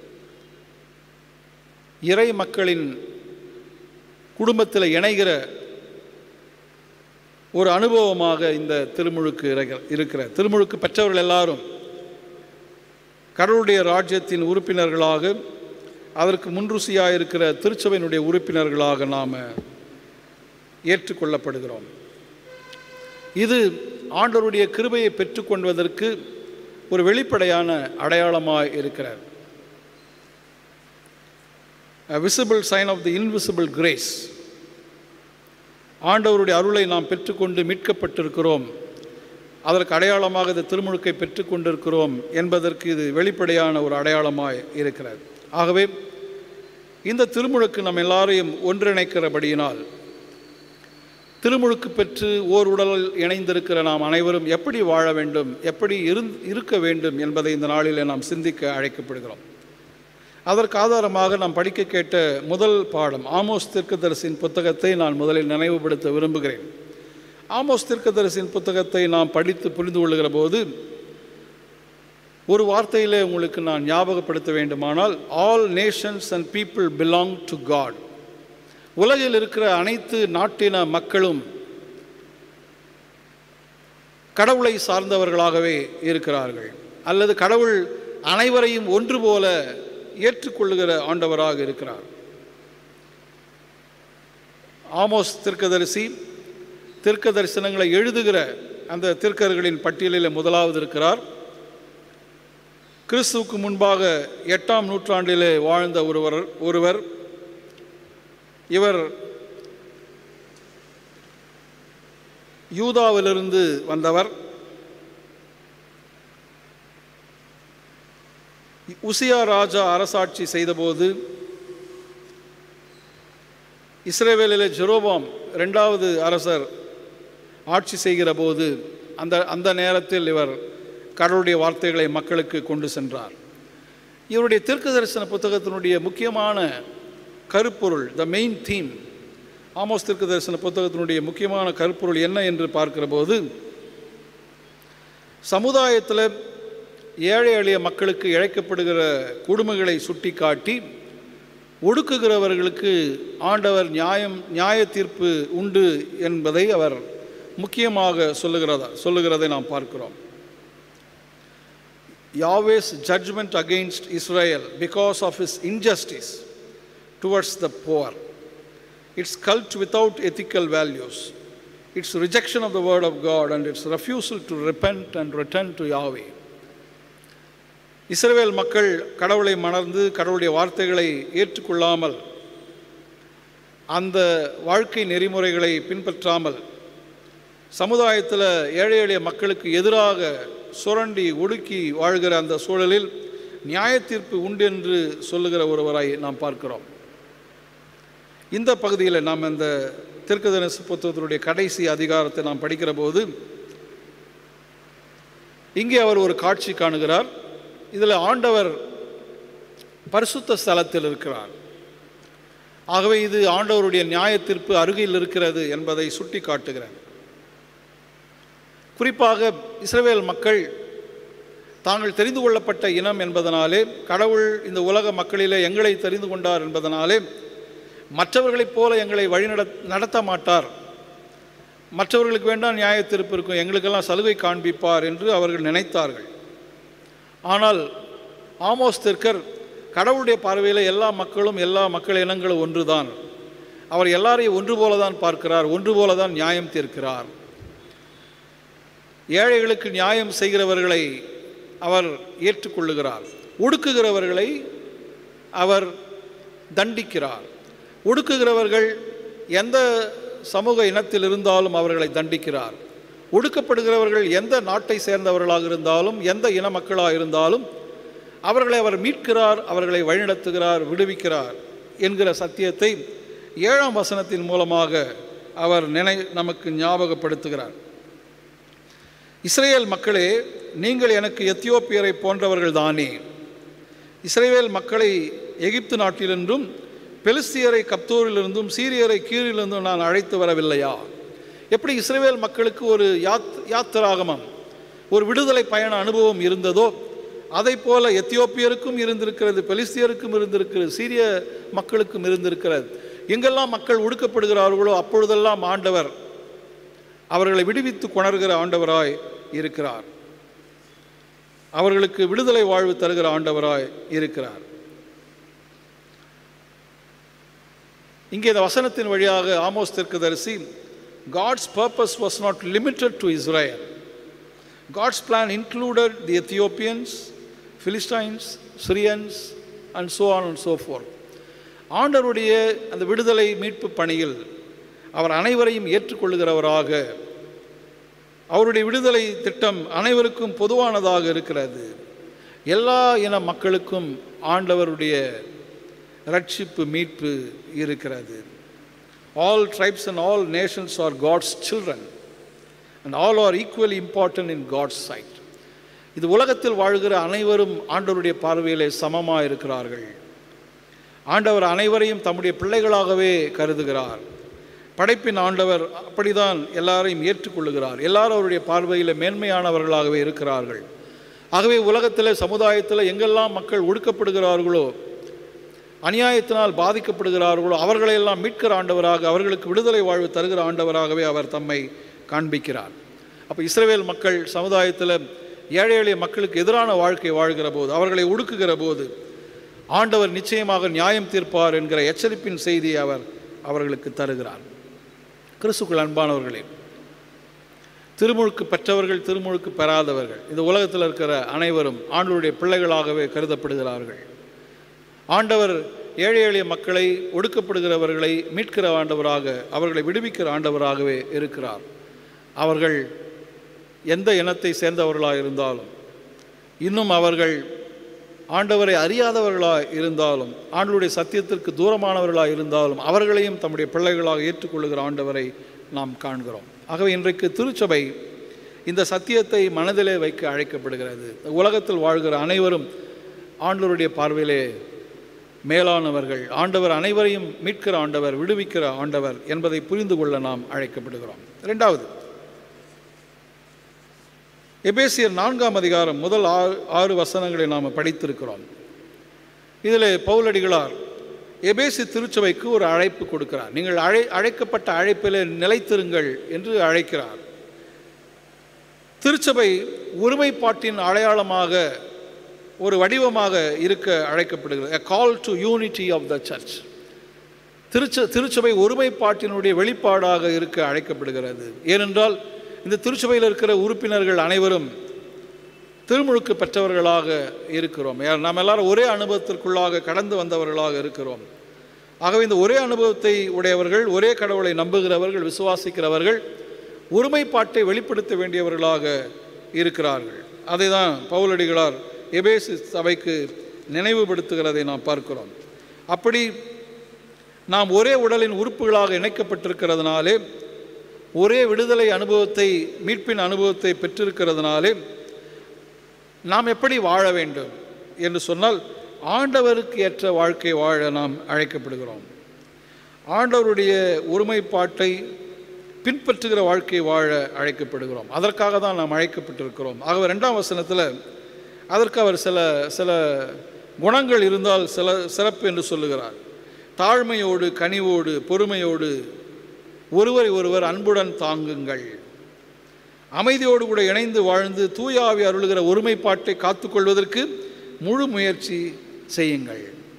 இறை மக்களின் குடும்பத்தில் இணைகிற ஒரு அனுபவமாக இந்த திருமுழுக்கு இறக- இருக்கிற திருமுழுக்கு பெற்றவர்கள் எல்லாரும் கடவுளுடைய ராஜ்யத்தின் உறுப்பினர்களாக அதற்கு முன்ருசியாக இருக்கிற திருச்சபையினுடைய உறுப்பினர்களாக நாம் ஏற்றுக்கொள்ளப்படுகிறோம் இது ஆண்டவருடைய கிருபையை பெற்றுக்கொள்வதற்கு ஒரு வெளிப்படையான அடையாளமாக இருக்கிறார் a visible sign of the invisible grace ஆண்டவருடைய அருளை நாம் பெற்றுக்கொண்டு மீட்கப்பட்டிருக்கிறோம் அதற்கு அடையாளமாக இந்த திருமுழுக்கை பெற்றுக்கொண்டிருக்கிறோம் என்பதற்கு இது வெளிப்படையான ஒரு அடையாளமாய் இருக்கிறது ஆகவே இந்த திருமுழுக்கு நம் எல்லாரையும் ஒன்றிணைக்கிறபடியினால் திருமுழுக்கு பெற்று ஓர் உடலில் இணைந்திருக்கிற நாம் அனைவரும் எப்படி வாழ வேண்டும் எப்படி இருந் இருக்க வேண்டும் என்பதை இந்த நாளிலே நாம் சிந்திக்க அழைக்கப்படுகிறோம் அதற்கு ஆதாரமாக நாம் படிக்க கேட்ட முதல் பாடம் ஆமோஸ் தீர்க்கதரிசியின் புத்தகத்தை நான் முதலில் நினைவுபடுத்த விரும்புகிறேன் ஆமோஸ் தீர்க்கதரிசியின் புத்தகத்தை நாம் படித்து புரிந்து கொள்ளுகிற போது ஒரு வார்த்தையிலே உங்களுக்கு நான் ஞாபகப்படுத்த வேண்டுமானால் all nations and people belong to God உலகில் இருக்கிற அனைத்து நாட்டின மக்களும் கடவுளை சார்ந்தவர்களாகவே இருக்கிறார்கள் அல்லது கடவுள் அனைவரையும் ஒன்று போல ஏற்றுக்கொள்ளுகிற ஆண்டவராக இருக்கிறார் ஆமோஸ் தீர்க்கதரிசி தீர்க்க தரிசனங்களை எழுதுகிற அந்த தீர்க்கர்களின் பட்டியலில் முதலாவது இருக்கிறார் கிறிஸ்துவுக்கு முன்பாக எட்டாம் நூற்றாண்டிலே வாழ்ந்த ஒருவர் ஒருவர் இவர் யூதாவிலிருந்து வந்தவர் உசியா ராஜா அரசாட்சி செய்தபோது இஸ்ரேவேலிலே ஜெரோபாம் ரெண்டாவது அரசர் ஆட்சி செய்கிற போது அந்த அந்த நேரத்தில் இவர் கடவுளுடைய வார்த்தைகளை மக்களுக்கு கொண்டு சென்றார் இவருடைய தீர்க்க தரிசன புத்தகத்தினுடைய முக்கியமான கருப்பொருள் த மெயின் தீம் ஆமோஸ் தீர்க்க தரிசன புத்தகத்தினுடைய முக்கியமான கருப்பொருள் என்ன என்று பார்க்கிற போது சமுதாயத்தில் ஏழை எளிய மக்களுக்கு இழைக்கப்படுகிற கொடுமைகளை சுட்டிக்காட்டி ஒடுக்குகிறவர்களுக்கு ஆண்டவர் நியாயம் நியாய தீர்ப்பு உண்டு என்பதை அவர் முக்கியமாக சொல்லுகிறதா சொல்லுகிறதை நாம் பார்க்கிறோம் Yahweh's judgment against Israel because of his injustice towards the poor, its cult without ethical values, its rejection of the word of God, and its refusal to repent and return to Yahweh. இஸ்ரவேல் மக்கள் கடவுளை மணர்ந்து கடவுளுடைய வார்த்தைகளை ஏற்றுக்கொள்ளாமல் அந்த வாழ்க்கை நெறிமுறைகளை பின்பற்றாமல் சமுதாயத்தில் ஏழை எளிய மக்களுக்கு எதிராக சுரண்டி ஒடுக்கி வாழ்கிற அந்த சூழலில் நியாய தீர்ப்பு உண்டு என்று சொல்லுகிற ஒருவராய் நாம் பார்க்கிறோம் இந்த பகுதியில் நாம் இந்த திருக்கதனசு புத்தகத்தினுடைய கடைசி அதிகாரத்தை நாம் படிக்கிற போது இங்கே அவர் ஒரு காட்சி காணுகிறார் இதில் ஆண்டவர் பரிசுத்த ஸ்தலத்தில் இருக்கிறார் ஆகவே இது ஆண்டவருடைய நியாய தீர்ப்பு அருகில் இருக்கிறது என்பதை சுட்டி காட்டுகிறார் குறிப்பாக இஸ்ரவேல் மக்கள் தாங்கள் தெரிந்து கொள்ளப்பட்ட இனம் என்பதனாலே கடவுள் இந்த உலக மக்களிலே எங்களை தெரிந்து கொண்டார் என்பதனாலே மற்றவர்களைப் போல எங்களை வழிநட நடத்த மாட்டார் மற்றவர்களுக்கு வேண்டாம் நியாய தீர்ப்பு இருக்கும் எங்களுக்கெல்லாம் சலுகை காண்பிப்பார் என்று அவர்கள் நினைத்தார்கள் ஆனால் ஆமோஸ் தெற்கர் கடவுளுடைய பார்வையில் எல்லா மக்களும் எல்லா மக்கள் இனங்களும் ஒன்றுதான் அவர் எல்லாரையும் ஒன்று போல தான் பார்க்கிறார் ஒன்று போல தான் நியாயம் தீர்க்கிறார் ஏழைகளுக்கு நியாயம் செய்கிறவர்களை அவர் ஏற்றுக்கொள்ளுகிறார் ஒடுக்குகிறவர்களை அவர் தண்டிக்கிறார் ஒடுக்குகிறவர்கள் எந்த சமூக இனத்தில் இருந்தாலும் அவர்களை தண்டிக்கிறார் ஒடுக்கப்படுகிறவர்கள் எந்த நாட்டை சேர்ந்தவர்களாக இருந்தாலும் எந்த இன மக்களாக இருந்தாலும் அவர்களை அவர் மீட்கிறார் அவர்களை வழிநடத்துகிறார் விடுவிக்கிறார் என்கிற சத்தியத்தை ஏழாம் வசனத்தின் மூலமாக அவர் நினை நமக்கு ஞாபகப்படுத்துகிறார் இஸ்ரேல் மக்களே நீங்கள் எனக்கு எத்தியோப்பியரை போன்றவர்கள் தானே இஸ்ரேல் மக்களை எகிப்து நாட்டிலிருந்தும் பெலிஸ்தியரை கப்தூரிலிருந்தும் சீரியரை கீழிலிருந்தும் நான் அழைத்து வரவில்லையா எப்படி இஸ்ரேல் மக்களுக்கு ஒரு யாத் யாத்திராகமம் ஒரு விடுதலை பயண அனுபவம் இருந்ததோ அதை போல எத்தியோப்பியருக்கும் இருந்திருக்கிறது பெலிஸ்தியருக்கும் இருந்திருக்கிறது சீரிய மக்களுக்கும் இருந்திருக்கிறது எங்கெல்லாம் மக்கள் ஒடுக்கப்படுகிறார்களோ அப்பொழுதெல்லாம் ஆண்டவர் அவர்களை விடுவித்து கொணர்கிற ஆண்டவராய் இருக்கிறார் அவர்களுக்கு விடுதலை வாழ்வு தருகிற ஆண்டவராய் இருக்கிறார் இங்கே இந்த வசனத்தின் வழியாக ஆமோஸ் தீர்க்கதரிசி God's purpose was not limited to Israel God's plan included the Ethiopians Philistines Syrians and so on and so forth ஆண்டவருடைய அந்த விடுதலை மீட்பு பணியில் அவர் அனைவரையும் ஏற்றுக்கொள்ளுகிறவராக அவருடைய விடுதலை திட்டம் அனைவருக்கும் பொதுவானதாக இருக்கிறது எல்லா இன மக்களுக்கும் ஆண்டவருடைய ரட்சிப்பு மீட்பு இருக்கிறது all tribes and all nations are God's children and all are equally important in God's sight இது உலகத்தில் வாழ்கிற அனைவரும் ஆண்டவருடைய பார்வையிலே சமமாக இருக்கிறார்கள் ஆண்டவர் அனைவரையும் தம்முடைய பிள்ளைகளாகவே கருதுகிறார் படைப்பின் ஆண்டவர் அப்படிதான் எல்லாரையும் ஏற்றுக்கொள்ளுகிறார் எல்லாரும் அவருடைய பார்வையில் மேன்மையானவர்களாகவே இருக்கிறார்கள் ஆகவே உலகத்தில் சமுதாயத்தில் எங்கெல்லாம் மக்கள் ஒடுக்கப்படுகிறார்களோ அநியாயத்தினால் பாதிக்கப்படுகிறார்களோ அவர்களையெல்லாம் மீட்கிற ஆண்டவராக அவர்களுக்கு விடுதலை வாழ்வு தருகிற ஆண்டவராகவே அவர் தம்மை காண்பிக்கிறார் அப்போ இஸ்ரேல் மக்கள் சமுதாயத்தில் ஏழை எளிய மக்களுக்கு எதிரான வாழ்க்கை வாழ்கிற போது அவர்களை ஒடுக்குகிற போது ஆண்டவர் நிச்சயமாக நியாயம் தீர்ப்பார் என்கிற எச்சரிப்பின் செய்தியை அவர் அவர்களுக்கு தருகிறார் கிறிஸ்துக்கள் அன்பானவர்களே திருமுழுக்கு பெற்றவர்கள் திருமுழுக்கு பெறாதவர்கள் இந்த உலகத்தில் இருக்கிற அனைவரும் ஆண்டவருடைய பிள்ளைகளாகவே கருதப்படுகிறார்கள் ஆண்டவர் ஏழை எளிய மக்களை ஒடுக்கப்படுகிறவர்களை மீட்கிற ஆண்டவராக அவர்களை விடுவிக்கிற ஆண்டவராகவே இருக்கிறார் அவர்கள் எந்த இனத்தை சேர்ந்தவர்களாக இருந்தாலும் இன்னும் அவர்கள் ஆண்டவரை அறியாதவர்களாக இருந்தாலும் ஆண்டவருடைய சத்தியத்திற்கு தூரமானவர்களாக இருந்தாலும் அவர்களையும் தம்முடைய பிள்ளைகளாக ஏற்றுக்கொள்ளுகிற ஆண்டவரை நாம் காண்கிறோம் ஆகவே இன்றைக்கு திருச்சபை இந்த சத்தியத்தை மனதிலே வைக்க அழைக்கப்படுகிறது உலகத்தில் வாழ்கிற அனைவரும் ஆண்டவருடைய பார்வையிலே மேலானவர்கள் ஆண்டவர் அனைவரையும் மீட்கிற ஆண்டவர் விடுவிக்கிற ஆண்டவர் என்பதை புரிந்து கொள்ள நாம் அழைக்கப்படுகிறோம் இரண்டாவது எபேசியர் நான்காம் அதிகாரம் முதல் ஆறு ஆறு வசனங்களை நாம் படித்திருக்கிறோம் இதில் பவுலடிகளார் எபேசி திருச்சபைக்கு ஒரு அழைப்பு கொடுக்கிறார் நீங்கள் அழை அழைக்கப்பட்ட அழைப்பில் நிலைத்திருங்கள் என்று அழைக்கிறார் திருச்சபை ஒருமைப்பாட்டின் அடையாளமாக ஒரு வடிவமாக இருக்க அழைக்கப்படுகிறது a call to unity of the church Trichy திருச்சபை ஒருமைப்பாட்டினுடைய வெளிப்பாடாக இருக்க அழைக்கப்படுகிறது ஏனென்றால் இந்த திருச்சபையில் இருக்கிற உறுப்பினர்கள் அனைவரும் திருமுழுக்கு பெற்றவர்களாக இருக்கிறோம் ஏ- நாம் எல்லாரும் ஒரே அனுபவத்திற்குள்ளாக கடந்து வந்தவர்களாக இருக்கிறோம் ஆகவே இந்த ஒரே அனுபவத்தை உடையவர்கள் ஒரே கடவுளை நம்புகிறவர்கள் விசுவாசிக்கிறவர்கள் ஒருமைப்பாட்டை வெளிப்படுத்த வேண்டியவர்களாக இருக்கிறார்கள் அதை தான் பவுலடிகளார் எபேசு சபைக்கு நினைவுபடுத்துகிறதை நாம் பார்க்கிறோம் அப்படி நாம் ஒரே உடலின் உறுப்புகளாக இணைக்கப்பட்டிருக்கிறதுனாலே ஒரே விடுதலை அனுபவத்தை மீட்பின் அனுபவத்தை பெற்றிருக்கிறதுனாலே நாம் எப்படி வாழ வேண்டும் என்று சொன்னால் ஆண்டவருக்கு ஏற்ற வாழ்க்கை வாழ நாம் அழைக்கப்படுகிறோம் ஆண்டவருடைய ஒருமைப்பாட்டை பின்பற்றுகிற வாழ்க்கை வாழ அழைக்கப்படுகிறோம் அதற்காக தான் நாம் அழைக்கப்பட்டிருக்கிறோம் ஆகவே ரெண்டாம் வசனத்தில் அதற்கு அவர் சில சில குணங்கள் இருந்தால் சில சிறப்பு என்று சொல்லுகிறார் தாழ்மையோடு கனிவோடு பொறுமையோடு ஒருவரை ஒருவர் அன்புடன் தாங்குங்கள் அமைதியோடு கூட இணைந்து வாழ்ந்து தூயாவி அருளுகிற ஒருமைப்பாட்டை காத்துக்கொள்வதற்கு முழு முயற்சி செய்யுங்கள்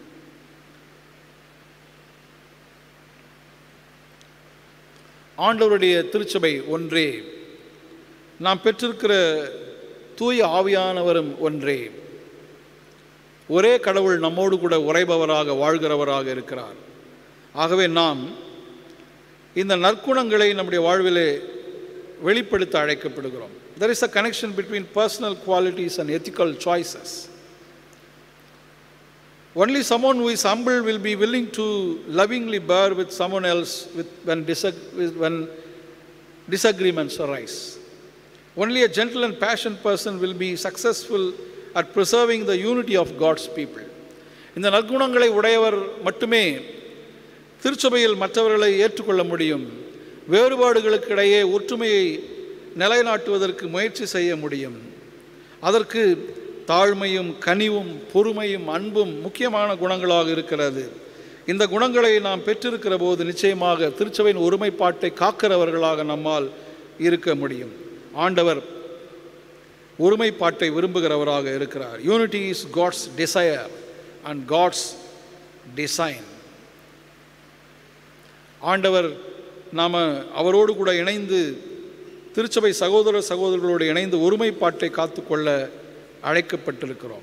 ஆண்டவருடைய திருச்சபை ஒன்றே நாம் பெற்றிருக்கிற தூய ஆவியானவரும் ஒன்றே ஒரே கடவுள் நம்மோடு கூட உறைபவராக வாழ்கிறவராக இருக்கிறார் ஆகவே நாம் இந்த நற்குணங்களை நம்முடைய வாழ்விலே வெளிப்படுத்த அழைக்கப்படுகிறோம் there is a connection between personal qualities and ethical choices only someone who is humble will be willing to lovingly bear with someone else with, when, disag- with- when disagreements arise only a gentle and passionate person will be successful at preserving the unity of god's people இந்த நற்குணங்களை உடையவர் மட்டுமே திருச்சபையில் மற்றவர்களை ஏற்றுக்கொள்ள முடியும் வேறுபாடுகளுக்கிடையே ஒற்றுமையை நிலைநாட்டுவதற்கு முயற்சி செய்ய முடியும் அதற்கு தாழ்மையும் கனிவும் பொறுமையும் அன்பும் முக்கியமான குணங்களாக இருக்கிறது இந்த குணங்களை நாம் பெற்றிருக்கிற போது நிச்சயமாக திருச்சபையின் ஒருமைப்பாட்டை காக்கிறவர்களாக நம்மால் இருக்க முடியும் ஆண்டவர் ஒருமைப்பாட்டை விரும்புகிறவராக இருக்கிறார் unity is God's desire and God's design ஆண்டவர் நாம் அவரோடு கூட இணைந்து திருச்சபை சகோதர சகோதரர்களோடு இணைந்து ஒருமைப்பாட்டை காத்துக்கொள்ள அழைக்கப்பட்டிருக்கிறோம்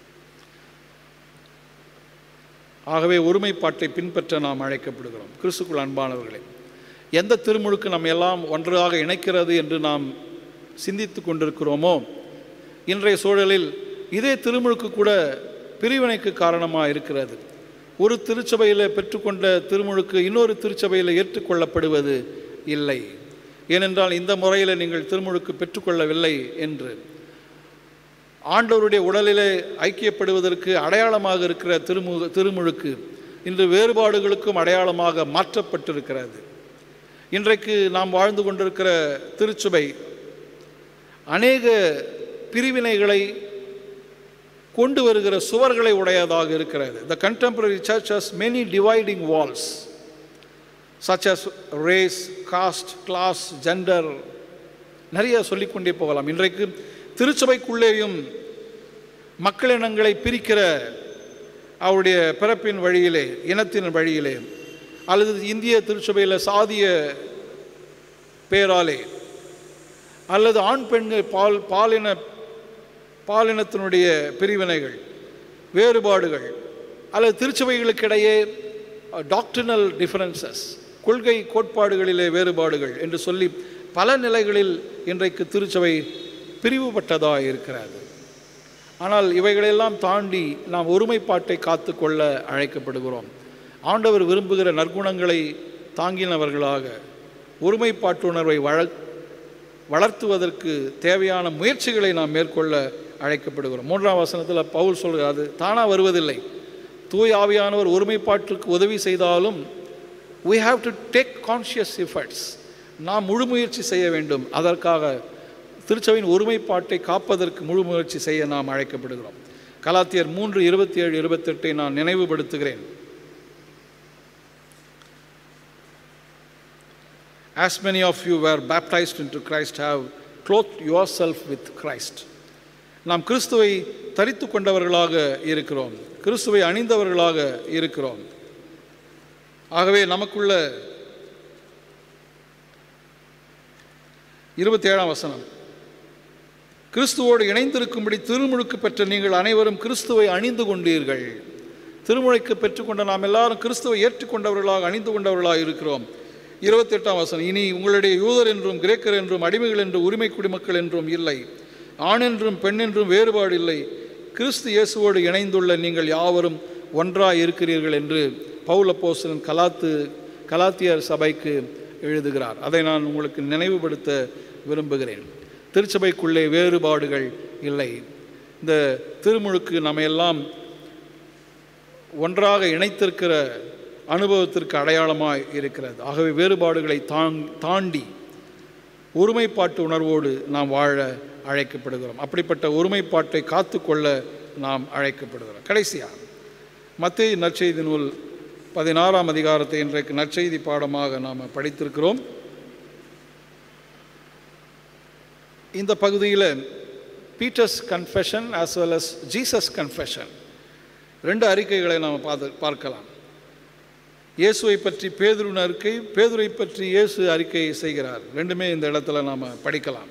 ஆகவே ஒருமைப்பாட்டை பின்பற்ற நாம் அழைக்கப்படுகிறோம் கிறிஸ்துக்குள் அன்பானவர்களே எந்த திருமுழுக்கு நம்ம எல்லாம் ஒன்றாக இணைக்கிறது என்று நாம் சிந்தித்து கொண்டிருக்கிறோமோ இன்றைய சூழலில் இதே திருமுழுக்கு கூட பிரிவினைக்கு காரணமாக இருக்கிறது ஒரு திருச்சபையில் பெற்றுக்கொண்ட திருமுழுக்கு இன்னொரு திருச்சபையில் ஏற்றுக்கொள்ளப்படுவது இல்லை ஏனென்றால் இந்த முறையில் நீங்கள் திருமுழுக்கு பெற்றுக்கொள்ளவில்லை என்று ஆண்டவருடைய உடலிலே ஐக்கியப்படுவதற்கு அடையாளமாக இருக்கிற திருமு திருமுழுக்கு இன்று வேறுபாடுகளுக்கும் அடையாளமாக மாற்றப்பட்டிருக்கிறது இன்றைக்கு நாம் வாழ்ந்து கொண்டிருக்கிற திருச்சபை அநேக பிரிவினைகளை கொண்டு வருகிற சுவர்களை உடையதாக இருக்கிறது the contemporary church has many dividing walls such as race caste class gender நிறைய சொல்லிக்கொண்டே போகலாம் இன்றைக்கு திருச்சபைக்குள்ளேயும் மக்களினங்களை பிரிக்கிற அவருடைய பிறப்பின் வழியிலே இனத்தின் வழியிலே அல்லது இந்திய திருச்சபையில் சாதிய பேராலே அல்லது ஆண் பெண்கள் பால் பாலின பாலினத்தினுடைய பிரிவினைகள் வேறுபாடுகள் அல்லது திருச்சபைகளுக்கிடையே டாக்டரினல் டிஃபரன்சஸ் கொள்கை கோட்பாடுகளிலே வேறுபாடுகள் என்று சொல்லி பல நிலைகளில் இன்றைக்கு திருச்சபை பிரிவுபட்டதாக இருக்கிறது ஆனால் இவைகளெல்லாம் தாண்டி நாம் ஒருமைப்பாட்டை காத்துக்கொள்ள அழைக்கப்படுகிறோம் ஆண்டவர் விரும்புகிற நற்குணங்களை தாங்கினவர்களாக ஒருமைப்பாட்டுணர்வை வள வளர்த்துவதற்கு தேவையான முயற்சிகளை நாம் மேற்கொள்ள அழைக்கப்படுகிறோம் மூன்றாம் வசனத்தில் பவுல் சொல்கிறார் அது தானாக வருவதில்லை தூய் ஆவியானவர் ஒருமைப்பாட்டிற்கு உதவி செய்தாலும் we have to take conscious efforts நாம் முழு முயற்சி செய்ய வேண்டும் அதற்காக திருச்சபையின் ஒருமைப்பாட்டை காப்பதற்கு முழு முயற்சி செய்ய நாம் அழைக்கப்படுகிறோம் கலாத்தியர் மூன்று இருபத்தி ஏழு இருபத்தெட்டை நான் நினைவுபடுத்துகிறேன் As many of you were baptized into Christ have clothed yourself with Christ. நாம் கிறிஸ்துவை தரித்து கொண்டவர்களாக இருக்கிறோம் கிறிஸ்துவை அணிந்தவர்களாக இருக்கிறோம் ஆகவே நமக்குள்ள இருபத்தி ஏழாம் வசனம் கிறிஸ்துவோடு இணைந்திருக்கும்படி திருமுழுக்கு பெற்ற நீங்கள் அனைவரும் கிறிஸ்துவை அணிந்து கொண்டீர்கள் திருமுழுக்கு பெற்றுக்கொண்ட நாம் எல்லாரும் கிறிஸ்துவை ஏற்றுக்கொண்டவர்களாக அணிந்து கொண்டவர்களாக இருக்கிறோம் இருபத்தெட்டாம் வசனம் இனி உங்களுடைய யூதர் என்றும் கிரேக்கர் என்றும் அடிமைகள் என்றும் உரிமை குடிமக்கள் என்றும் இல்லை ஆண் என்றும் பெண் என்றும் வேறுபாடு இல்லை கிறிஸ்து இயேசுவோடு இணைந்துள்ள நீங்கள் யாவரும் ஒன்றாய் இருக்கிறீர்கள் என்று பவுல் அப்போஸ்தலன் கலாத்து கலாத்தியர் சபைக்கு எழுதுகிறார் அதை நான் உங்களுக்கு நினைவுபடுத்த விரும்புகிறேன் திருச்சபைக்குள்ளே வேறுபாடுகள் இல்லை இந்த திருமுழுக்கு நம்மையெல்லாம் ஒன்றாக இணைத்திருக்கிற அனுபவத்திற்கு அடையாளமாய் இருக்கிறது ஆகவே வேறுபாடுகளை தாங் தாண்டி ஒருமைப்பாட்டு உணர்வோடு நாம் வாழ அழைக்கப்படுகிறோம் அப்படிப்பட்ட ஒருமைப்பாட்டை காத்துக்கொள்ள நாம் அழைக்கப்படுகிறோம் கடைசியாக மத்திய நற்செய்தி நூல் பதினாறாம் அதிகாரத்தை இன்றைக்கு நற்செய்தி பாடமாக நாம் படித்திருக்கிறோம் இந்த பகுதியில் Peter's confession as well as Jesus confession ரெண்டு அறிக்கைகளை நாம் பார்த்து பார்க்கலாம் இயேசுவை பற்றி பேதுருவின் அறிக்கை பேதுரை பற்றி இயேசு அறிக்கை செய்கிறார் ரெண்டுமே இந்த இடத்துல நாம் படிக்கலாம்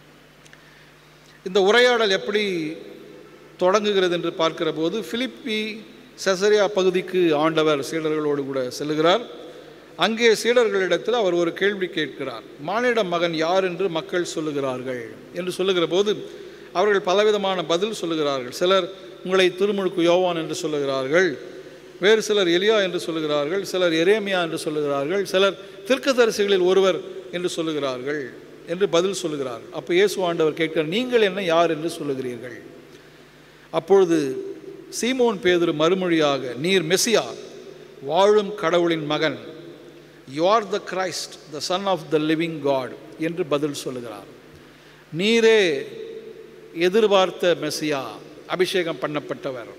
இந்த உரையாடல் எப்படி தொடங்குகிறது என்று பார்க்கிற போது பிலிப்பி செசரியா பகுதிக்கு ஆண்டவர் சீடர்களோடு கூட செல்லுகிறார் அங்கே சீடர்களிடத்தில் அவர் ஒரு கேள்வி கேட்கிறார் மானிட மகன் யார் என்று மக்கள் சொல்லுகிறார்கள் என்று சொல்லுகிற போது அவர்கள் பலவிதமான பதில் சொல்லுகிறார்கள் சிலர் உங்களை திருமுழுக்கு யோவான் என்று சொல்லுகிறார்கள் வேறு சிலர் எலியா என்று சொல்லுகிறார்கள் சிலர் எரேமியா என்று சொல்லுகிறார்கள் சிலர் தீர்க்கதரிசிகளில் ஒருவர் என்று சொல்லுகிறார்கள் என்று பதில் சொல்லுகிறார்கள் அப்போ இயேசு ஆண்டவர் கேட்கிறார் நீங்கள் என்ன யார் என்று சொல்லுகிறீர்கள் அப்பொழுது சீமோன் பேதுரு மறுமொழியாக நீர் மெசியா வாழும் கடவுளின் மகன் you are the Christ the son of the living God என்று பதில் சொல்லுகிறார் நீரே எதிர்பார்த்த மெசியா அபிஷேகம் பண்ணப்பட்டவர்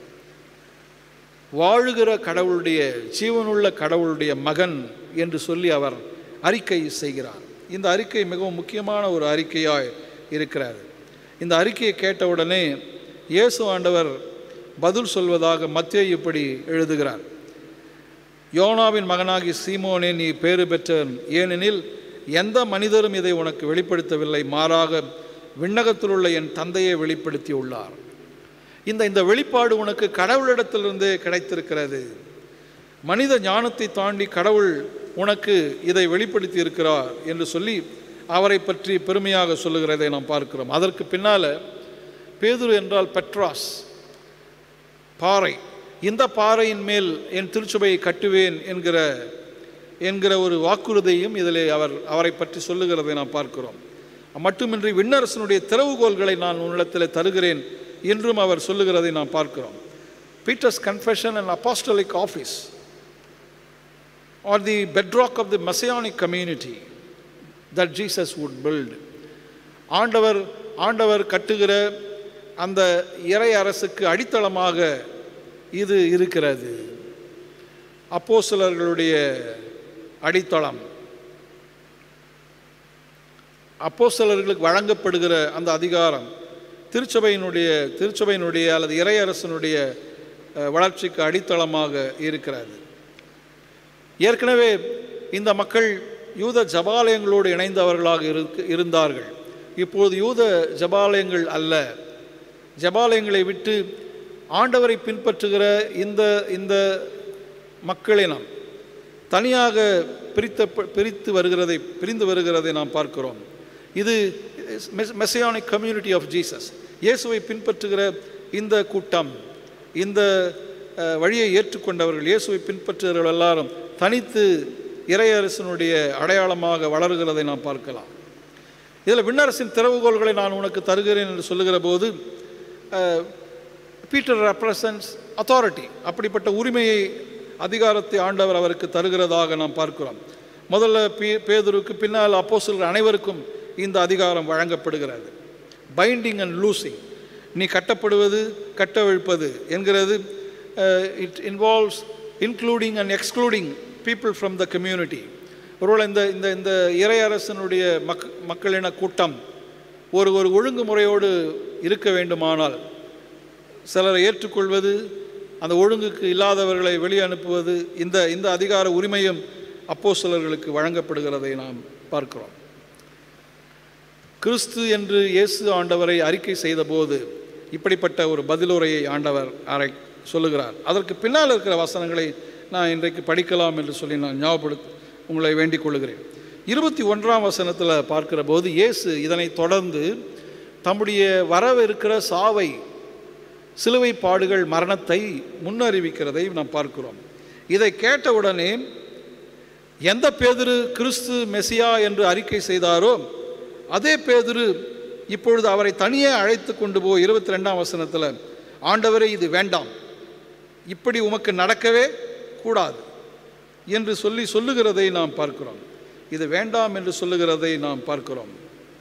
வாழுகிற கடவுளுடைய ஜீவனுள்ள கடவுளுடைய மகன் என்று சொல்லி அவர் அறிக்கை செய்கிறார் இந்த அறிக்கை மிகவும் முக்கியமான ஒரு அறிக்கையாய் இருக்கிறது இந்த அறிக்கையை கேட்டவுடனே இயேசு ஆண்டவர் பதில் சொல்வதாக மத்திய இப்படி எழுதுகிறார் யோனாவின் மகனாகி சீமோனே நீ பேறு பெற்றவன் ஏனெனில் எந்த மனிதரும் இதை உனக்கு வெளிப்படுத்தவில்லை மாறாக விண்ணகத்தில் உள்ள என் தந்தையை வெளிப்படுத்தியுள்ளார் இந்த இந்த வெளிப்பாடு உனக்கு கடவுளிடத்திலிருந்தே கிடைத்திருக்கிறது மனித ஞானத்தை தாண்டி கடவுள் உனக்கு இதை வெளிப்படுத்தி இருக்கிறார் என்று சொல்லி அவரை பற்றி பெருமையாக சொல்லுகிறதை நாம் பார்க்கிறோம் அதற்கு பின்னால் பேதுரு என்றால் பெட்ராஸ் பாறை இந்த பாறையின் மேல் என் திருச்சபையை கட்டுவேன் என்கிற என்கிற ஒரு வாக்குறுதியும் இதில் அவர் அவரை பற்றி சொல்லுகிறதை நாம் பார்க்கிறோம் மட்டுமின்றி விண்ணரசனுடைய திறவுகோள்களை நான் உன்னிடத்தில் தருகிறேன் என்றும் அவர் சொல்லுகிறதை நாம் பார்க்கிறோம் Peter's confession and apostolic office are the bedrock of the messianic community that Jesus would build ஆண்டவர் ஆண்டவர் கட்டுகிற அந்த இறை அரசுக்கு அடித்தளமாக இது இருக்கிறது அப்போஸ்தலர்களுடைய அடித்தளம் அப்போஸ்தலர்களுக்கு வழங்கப்படுகிற அந்த அதிகாரம் திருச்சபையினுடைய திருச்சபையினுடைய அல்லது இறையரசனுடைய அஹ், வளர்ச்சிக்கு அடித்தளமாக இருக்கிறது ஏற்கனவே இந்த மக்கள் யூத ஜபாலயங்களோடு இணைந்தவர்களாக இருக்க இருந்தார்கள் இப்போது யூத ஜபாலயங்கள் அல்ல ஜபாலயங்களை விட்டு ஆண்டவரை பின்பற்றுகிற இந்த இந்த மக்களினம் தனியாக பிரித்த பிரித்து வருகிறதை பிரிந்து வருகிறதை நாம் பார்க்கிறோம் இது மெசையானிக் கம்யூனிட்டி ஆஃப் ஜீசஸ் இயேசுவை பின்பற்றுகிற இந்த கூட்டம் இந்த அஹ், வழியை ஏற்றுக்கொண்டவர்கள் இயேசுவை பின்பற்றுகிறவர்கள் எல்லாரும் தனித்து இறையரசனுடைய அடையாளமாக வளர்கிறதை நாம் பார்க்கலாம் இதில் விண்ணரசின் திறவுகோள்களை நான் உனக்கு தருகிறேன் என்று சொல்லுகிற போது அஹ், பீட்டர் ரெப்ரசன்ஸ் அத்தாரிட்டி அப்படிப்பட்ட உரிமையை அதிகாரத்தை ஆண்டவர் அவருக்கு தருகிறதாக நாம் பார்க்கிறோம் முதல்ல பே பேதுருக்கு பின்னால் அப்போஸ்தலர்கள் அனைவருக்கும் இந்த அதிகாரம் வழங்கப்படுகிறது பைண்டிங் அண்ட் லூசிங் நீ கட்டப்படுவது கட்டவிழ்ப்பது என்கிறது it involves including and excluding people from the community ஒருவேளை இந்த இந்த இந்த இறையரசனுடைய மக் மக்களின கூட்டம் ஒரு ஒரு ஒழுங்குமுறையோடு இருக்க வேண்டுமானால் சிலரை ஏற்றுக்கொள்வது அந்த ஒழுங்குக்கு இல்லாதவர்களை வெளியே அனுப்புவது இந்த இந்த அதிகார உரிமையும் அப்போஸ்தலர்களுக்கு வழங்கப்படுகிறதை நாம் பார்க்கிறோம் கிறிஸ்து என்று இயேசு ஆண்டவரை அறிக்கை செய்தபோது இப்படிப்பட்ட ஒரு பதிலுரையை ஆண்டவர் அறை சொல்லுகிறார் அதற்கு பின்னால் இருக்கிற வசனங்களை நான் இன்றைக்கு படிக்கலாம் என்று சொல்லி நான் ஞாபகப்படுத்த உங்களை வேண்டிக் கொள்கிறேன் இருபத்தி ஒன்றாம் வசனத்தில் பார்க்கிற போது இயேசு இதனை தொடர்ந்து தம்முடைய வரவிருக்கிற சாவை சிலுவை பாடுகள் மரணத்தை முன்னறிவிக்கிறதை நாம் பார்க்கிறோம் இதை கேட்டவுடனே எந்த பேதுரு கிறிஸ்து மெசியா என்று அறிக்கை செய்தாரோ அதே பேதுரு இப்பொழுது அவரை தனியே அழைத்து கொண்டு போய் இருபத்தி ரெண்டாம் வசனத்தில் ஆண்டவரே இது வேண்டாம் இப்படி உமக்கு நடக்கவே கூடாது என்று சொல்லி சொல்லுகிறதை நாம் பார்க்கிறோம் இது வேண்டாம் என்று சொல்லுகிறதை நாம் பார்க்கிறோம்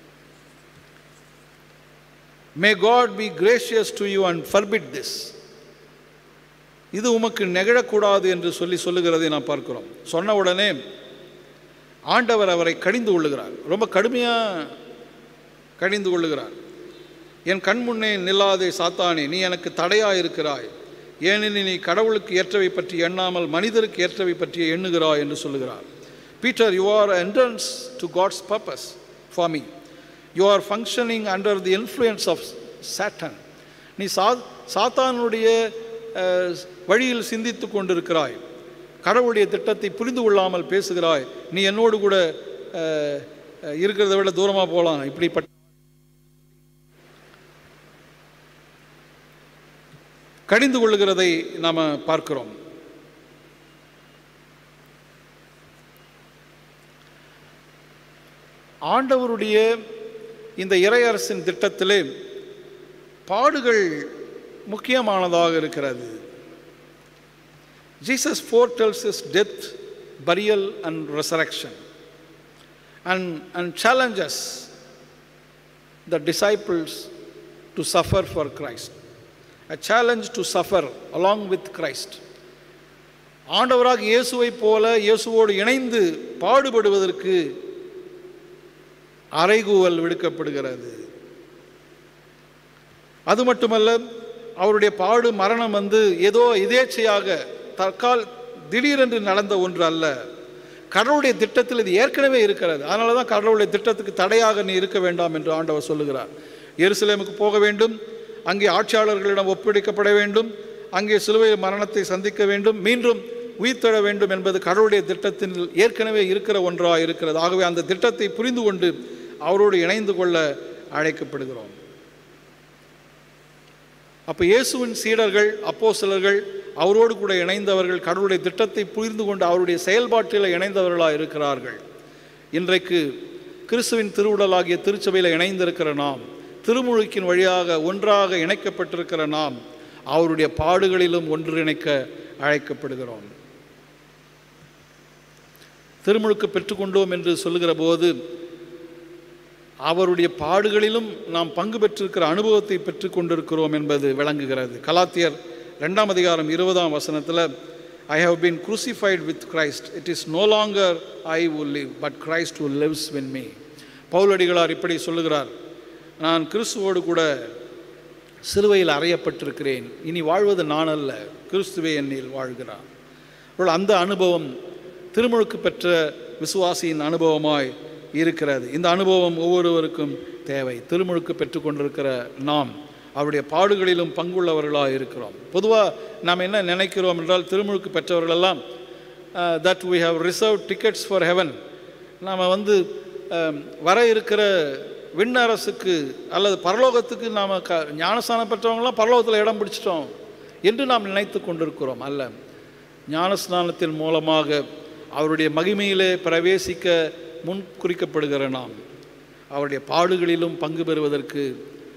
may God be gracious to you and forbid this இது உமக்கு நெகழக்கூடாது என்று சொல்லி சொல்லுகிறதை நாம் பார்க்கிறோம் சொன்ன உடனே ஆண்டவர் அவரை கடிந்து கொள்ளுகிறார் ரொம்ப கடுமையாக கடிந்து கொள்ளுகிறார் என் கண் முன்னே நில்லாதே சாத்தானே நீ எனக்கு தடையா இருக்கிறாய் ஏனெனில் நீ கடவுளுக்கு ஏற்றவை பற்றி எண்ணாமல் மனிதருக்கு ஏற்றவை பற்றி எண்ணுகிறாய் என்று சொல்லுகிறார் Peter you are entrance to God's purpose for me you are functioning under the influence of Satan நீ சா சாத்தானுடைய அஹ், வழியில் சிந்தித்து கொண்டிருக்கிறாய் கடவுளுடைய திட்டத்தை புரிந்து கொள்ளாமல் பேசுகிறாய் நீ என்னோடு கூட அஹ், அஹ், இருக்கிறத விட தூரமாக போகலாம் இப்படிப்பட்ட கடிந்து கொள்ளுகிறதை நாம் பார்க்கிறோம் ஆண்டவருடைய இந்த இறையரசின் திட்டத்திலே பாடுகள் முக்கியமானதாக இருக்கிறது Jesus foretells his death, burial and resurrection and, and challenges the disciples to suffer for Christ. A challenge to suffer along with Christ. ஆண்டவராக இயேசுவைப் போல இயேசுவோடு இணைந்து பாடுபடுவதற்கு அறைகூவல் விடுக்கப்படுகிறது அது மட்டுமல்ல அவருடைய பாடு மரணம் வந்து ஏதோ இதேச்சையாக தற்கால் திடீரென்று நடந்த ஒன்று அல்ல கடவுளுடைய திட்டத்தில் இது ஏற்கனவே இருக்கிறது அதனால தான் கடவுளுடைய திட்டத்துக்கு தடையாக நீ இருக்க வேண்டாம் என்று ஆண்டவர் சொல்லுகிறார் எருசலேமுக்கு போக வேண்டும் அங்கே ஆட்சியாளர்களிடம் ஒப்படைக்கப்பட வேண்டும் அங்கே சிலுவை மரணத்தை சந்திக்க வேண்டும் மீண்டும் உயிர்த்தெழ வேண்டும் என்பது கடவுளுடைய திட்டத்தில் ஏற்கனவே இருக்கிற ஒன்றாக இருக்கிறது ஆகவே அந்த திட்டத்தை புரிந்து கொண்டு அவரோடு இணைந்து கொள்ள அழைக்கப்படுகிறோம் அப்போ இயேசுவின் சீடர்கள் அப்போஸ்தலர்கள் அவரோடு கூட இணைந்தவர்கள் கடவுளுடைய திட்டத்தை புரிந்து கொண்டு அவருடைய செயல்பாட்டில் இணைந்தவர்களாக இருக்கிறார்கள் இன்றைக்கு கிறிஸ்துவின் திருவுடலாகிய திருச்சபையில் இணைந்திருக்கிற நாம் திருமுழுக்கின் வழியாக ஒன்றாக இணைக்கப்பட்டிருக்கிற நாம் அவருடைய பாடுகளிலும் ஒன்றிணைக்க அழைக்கப்படுகிறோம் திருமுழுக்கு பெற்றுக்கொண்டோம் என்று சொல்லுகிற போது அவருடைய பாடுகளிலும் நாம் பங்கு பெற்றிருக்கிற அனுபவத்தை பெற்று கொண்டிருக்கிறோம் என்பது விளங்குகிறது கலாத்தியர் ரெண்டாம் அதிகாரம் இருபதாம் வசனத்தில் I have been crucified with Christ it is no longer I will live but Christ will lives in me பவுலடிகளார் இப்படி சொல்லுகிறார் நான் கிறிஸ்துவோடு கூட சிலுவையில் அறையப்பட்டிருக்கிறேன் இனி வாழ்வது நான் அல்ல கிறிஸ்துவே என்னில் வாழ்கிறார் அவள் அந்த அனுபவம் திருமுழுக்கு பெற்ற விசுவாசியின் அனுபவமாய் இருக்கிறது இந்த அனுபவம் ஒவ்வொருவருக்கும் தேவை திருமுழுக்கு பெற்றுக்கொண்டிருக்கிற நாம் அவருடைய பாடுகளிலும் பங்குள்ளவர்களாக இருக்கிறோம் பொதுவாக நாம் என்ன நினைக்கிறோம் என்றால் திருமுழுக்கு பெற்றவர்களெல்லாம் that we have reserved tickets for heaven நாம் வந்து அஹ், வர இருக்கிற விண்ணரசுக்கு அல்லது பரலோகத்துக்கு நாம் க ஞானஸ்தானம் பெற்றவங்களாம் பரலோகத்தில் இடம் பிடிச்சிட்டோம் என்று நாம் நினைத்து கொண்டிருக்கிறோம் அல்ல ஞானஸ்நானத்தின் மூலமாக அவருடைய மகிமையிலே பிரவேசிக்க முன் குறிக்கப்படுகிற நாம் அவருடைய பாடுகளிலும் பங்கு பெறுவதற்கு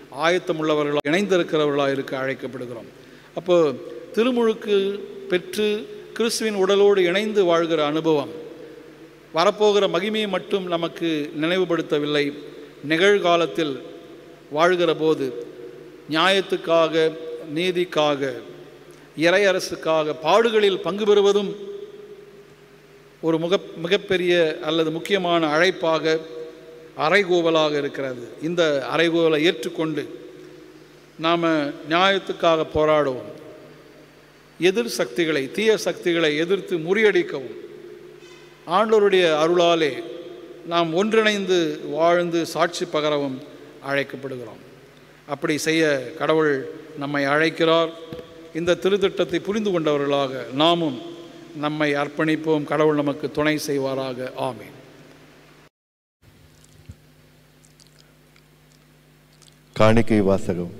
ஆயத்தமுள்ளவர்களாக இணைந்திருக்கிறவர்களாக இருக்க அழைக்கப்படுகிறோம் அப்போ திருமுழுக்கு பெற்று கிறிஸ்துவின் உடலோடு இணைந்து வாழ்கிற அனுபவம் வரப்போகிற மகிமையை மட்டும் நமக்கு நினைவுபடுத்தவில்லை நிகழ்காலத்தில் வாழ்கிற போது நியாயத்துக்காக நீதிக்காக இறையரசுக்காக பாடுகளில் பங்கு பெறுவதும் ஒரு முக மிகப்பெரிய அல்லது முக்கியமான அழைப்பாக அறைகூவலாக இருக்கிறது இந்த அறைகூவலை ஏற்றுக்கொண்டு நாம் நியாயத்துக்காக போராடுவோம் எதிர் சக்திகளை தீய சக்திகளை எதிர்த்து முறியடிக்கவும் ஆண்டவருடைய அருளாலே நாம் ஒன்றிணைந்து வாழ்ந்து சாட்சி பகரவும் அழைக்கப்படுகிறோம் அப்படி செய்ய கடவுள் நம்மை அழைக்கிறார் இந்த திருத்திட்டத்தை புரிந்து கொண்டவர்களாக நாமும் நம்மை அர்ப்பணிப்போம் கடவுள் நமக்கு துணை செய்வாராக ஆமீன் காணிக்கை வாசகம்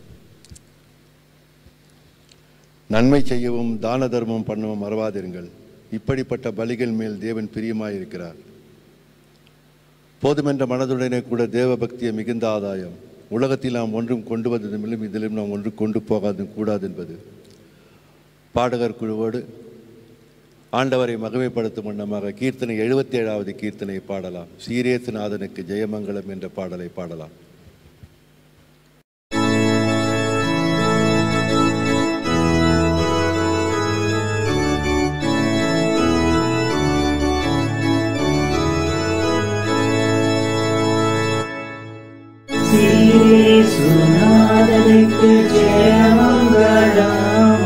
நன்மை செய்யவும் தான தர்மம் பண்ணவும் மறவாதிருங்கள் இப்படிப்பட்ட பலிகள் மேல் தேவன் பிரியமாயிருக்கிறார் போதுமென்ற மனதுடனே கூட தேவ பக்திய மிகுந்த ஆதாயம் உலகத்தில் நாம் ஒன்றும் கொண்டு வந்ததுமில்லும் இதிலும் நாம் ஒன்றும் கொண்டு போகாதும் கூடாது என்பது பாடகர் குழுவோடு ஆண்டவரை மகிமைப்படுத்தும் வண்ணமாக கீர்த்தனை எழுபத்தி ஏழாவது கீர்த்தனை பாடலாம் சீரேசுநாதனுக்கு ஜெயமங்கலம் என்ற பாடலை பாடலாம் சுனாதனுக்கு ஜெயமங்கலம்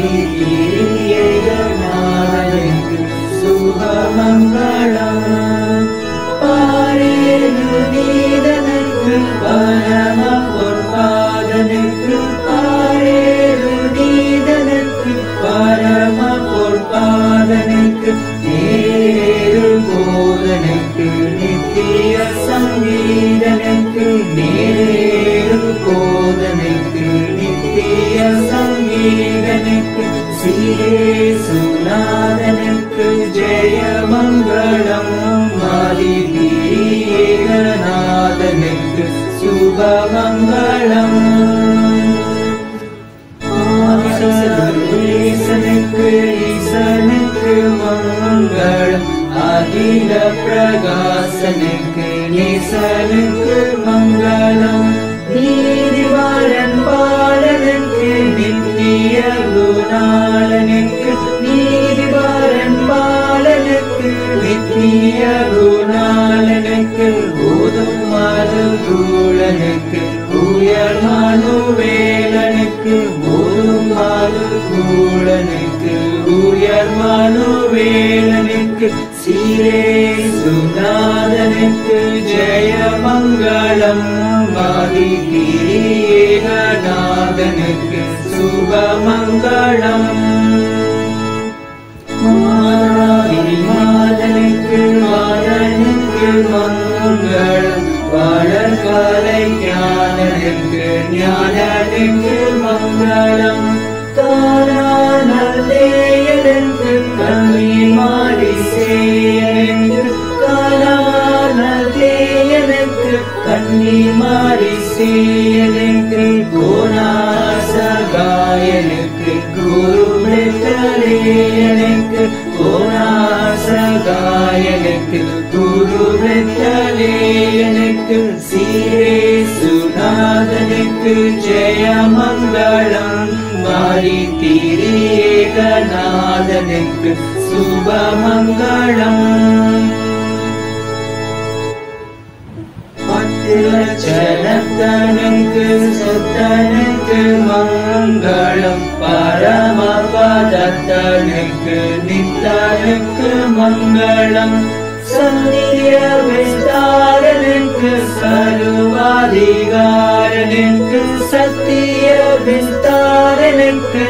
ஆதிநாதனுக்கு சுபமங்கலம் பாரேலு நீதனுக்கு பரம பொற்பாதனுக்கு பாரேலு நீதனுக்கு பரம பொற்பாதனுக்கு நேரு போதனுக்கு நித்திய சங்கீதனுக்கு நேரு போதனுக்கு நித்திய சங்கீதனுக்கு சீரேசுநாதனுக்கு ஜெயமங்கலம் மாதிதீகநாதனுக்கு சுபமங்கலம் ஈசனுக்கு ஈசனுக்கு மங்களம் அகில பிரகாசனுக்கு நேசனுக்கு மங்களம் நீதிவாரன் பாலனுக்கு நித்திய குணாளனுக்கு நீதிவாரன் பாலனுக்கு நித்திய குணாளனுக்கு ஊதும் மதுகூலனுக்கு உயர் மனுவேலனுக்கு ஊதும் மதுகூலனுக்கு உயர் மனுவேலனுக்கு சீரே சுநாதனுக்கு ஜெயமங்கலம் மாதி கிரீகநாதனுக்கு சுபமங்கலம் மாதனுக்கு மாதனுக்கு மங்களம் வளர்கலை ஞானனுக்கு ஞானனுக்கு மங்களம் காணாமல் தேயனுக்கு கண்ணீர் மாறி சேயனுக்கு காணாமல் தேயனுக்கு கண்ணீர் மாறி சேயனுக்கு கோணாசகாயனுக்கு குரு வெத்தலேயனுக்கு கோணாசகாயனுக்கு குரு வெத்தலேயனுக்கு சீரே சுநாதனுக்கு ஜெயமங்கலம் மாறி திரியேகநாதனுக்கு சுபமங்கலம் பத்திரச்சனத்தனுக்கு சொத்தனுக்கு மங்களம் பரமபதத்தனுக்கு நித்தனுக்கு மங்களம் சந்திய விஸ்தாரனுக்கு சருவாதிகாரனுக்கு சத்திய விஸ்தாரனுக்கு